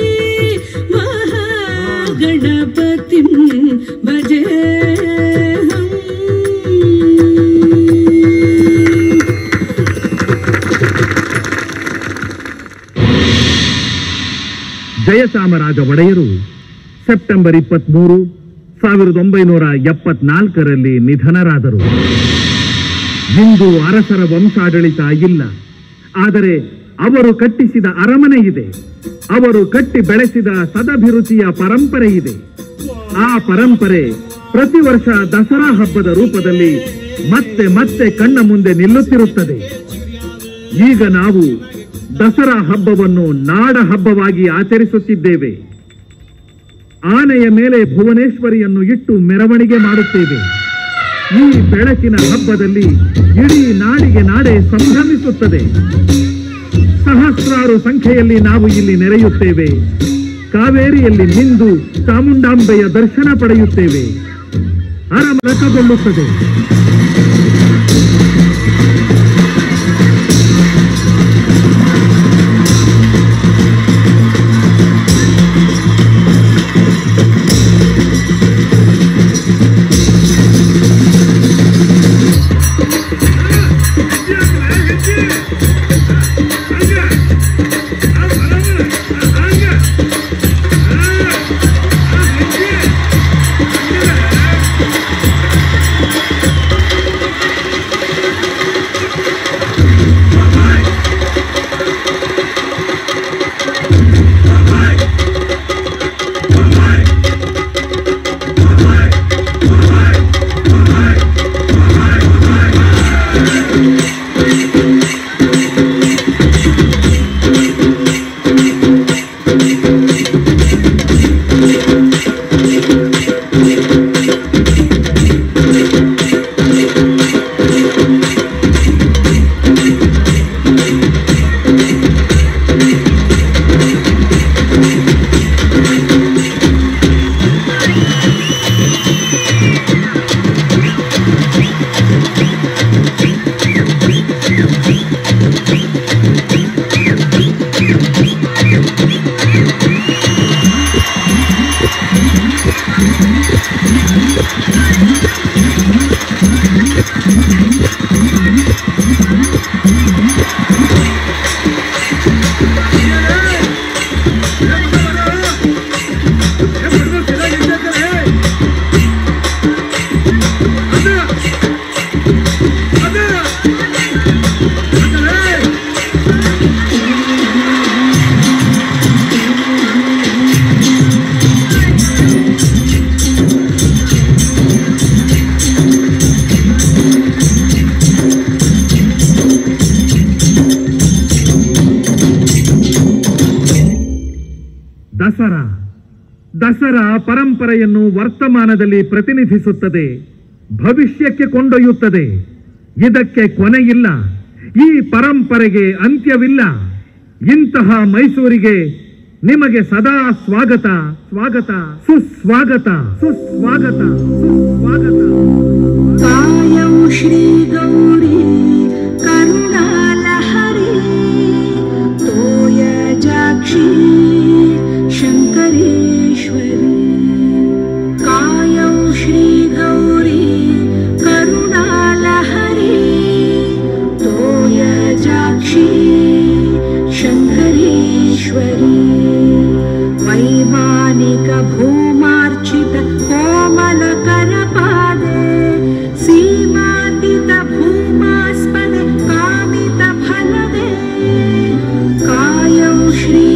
महागणपतिं भजे ಜಯಚಾಮರಾಜ ಒಡೆಯರು ಸೆಪ್ಟೆಂಬರ್ ಇಪ್ಪತ್ಮೂರು ಸಾವಿರದ ಒಂಬೈನೂರ ಎಪ್ಪತ್ನಾಲ್ಕರಲ್ಲಿ ನಿಧನರಾದರು ಇಂದು ಅರಸರ ವಂಶಾಡಳಿತ ಇಲ್ಲ ಆದರೆ ಅವರು ಕಟ್ಟಿಸಿದ ಅರಮನೆ ಇದೆ ಅವರು ಕಟ್ಟಿ ಬೆಳೆಸಿದ ಸದಭಿರುಚಿಯ ಪರಂಪರೆ ಇದೆ ಆ ಪರಂಪರೆ ಪ್ರತಿ ವರ್ಷ ದಸರಾ ಹಬ್ಬದ ರೂಪದಲ್ಲಿ ಮತ್ತೆ ಮತ್ತೆ ಕಣ್ಣ ಮುಂದೆ ನಿಲ್ಲುತ್ತಿರುತ್ತದೆ ಈಗ ನಾವು ದಸರಾ ಹಬ್ಬವನ್ನು ನಾಡ ಹಬ್ಬವಾಗಿ ಆಚರಿಸುತ್ತಿದ್ದೇವೆ ಆನೆಯ ಮೇಲೆ ಭುವನೇಶ್ವರಿಯನ್ನು ಇಟ್ಟು ಮೆರವಣಿಗೆ ಮಾಡುತ್ತೇವೆ ಈ ಬೆಳಕಿನ ಹಬ್ಬದಲ್ಲಿ ಇಡೀ ನಾಡಿಗೆ ನಾಡೆ ಸಂಭ್ರಮಿಸುತ್ತದೆ ಸಹಸ್ರಾರು ಸಂಖ್ಯೆಯಲ್ಲಿ ನಾವು ಇಲ್ಲಿ ನೆರೆಯುತ್ತೇವೆ ಕಾವೇರಿಯಲ್ಲಿ ನಿಂದು ಚಾಮುಂಡಾಂಬೆಯ ದರ್ಶನ ಪಡೆಯುತ್ತೇವೆ ಅರಮರಕಗೊಳ್ಳುತ್ತದೆ ಶ್ರೀ ದಸರಾ ದಸರಾ ಪರಂಪರೆಯನ್ನು ವರ್ತಮಾನದಲ್ಲಿ ಪ್ರತಿನಿಧಿಸುತ್ತದೆ ಭವಿಷ್ಯಕ್ಕೆ ಕೊಂಡೊಯ್ಯುತ್ತದೆ ಇದಕ್ಕೆ ಕೊನೆಯಿಲ್ಲ ಈ ಪರಂಪರೆಗೆ ಅಂತ್ಯವಿಲ್ಲ ಇಂತಹ ಮೈಸೂರಿಗೆ ನಿಮಗೆ ಸದಾ ಸ್ವಾಗತ ಸ್ವಾಗತ ಸುಸ್ವಾಗತ ಸುಸ್ವಾಗತ ಸುಸ್ವಾಗತ कायं श्रीगौरी करुणालहरी तोयजाक्षी शङ्करेश्वरी कायं श्रीगौरी करुणालहरी तोयजाक्षी शङ्करेश्वरी वैमानिकभूमार्चित कोमलकरपादे सीमान्वित भूमास्पदे कामितफलदे कायं श्री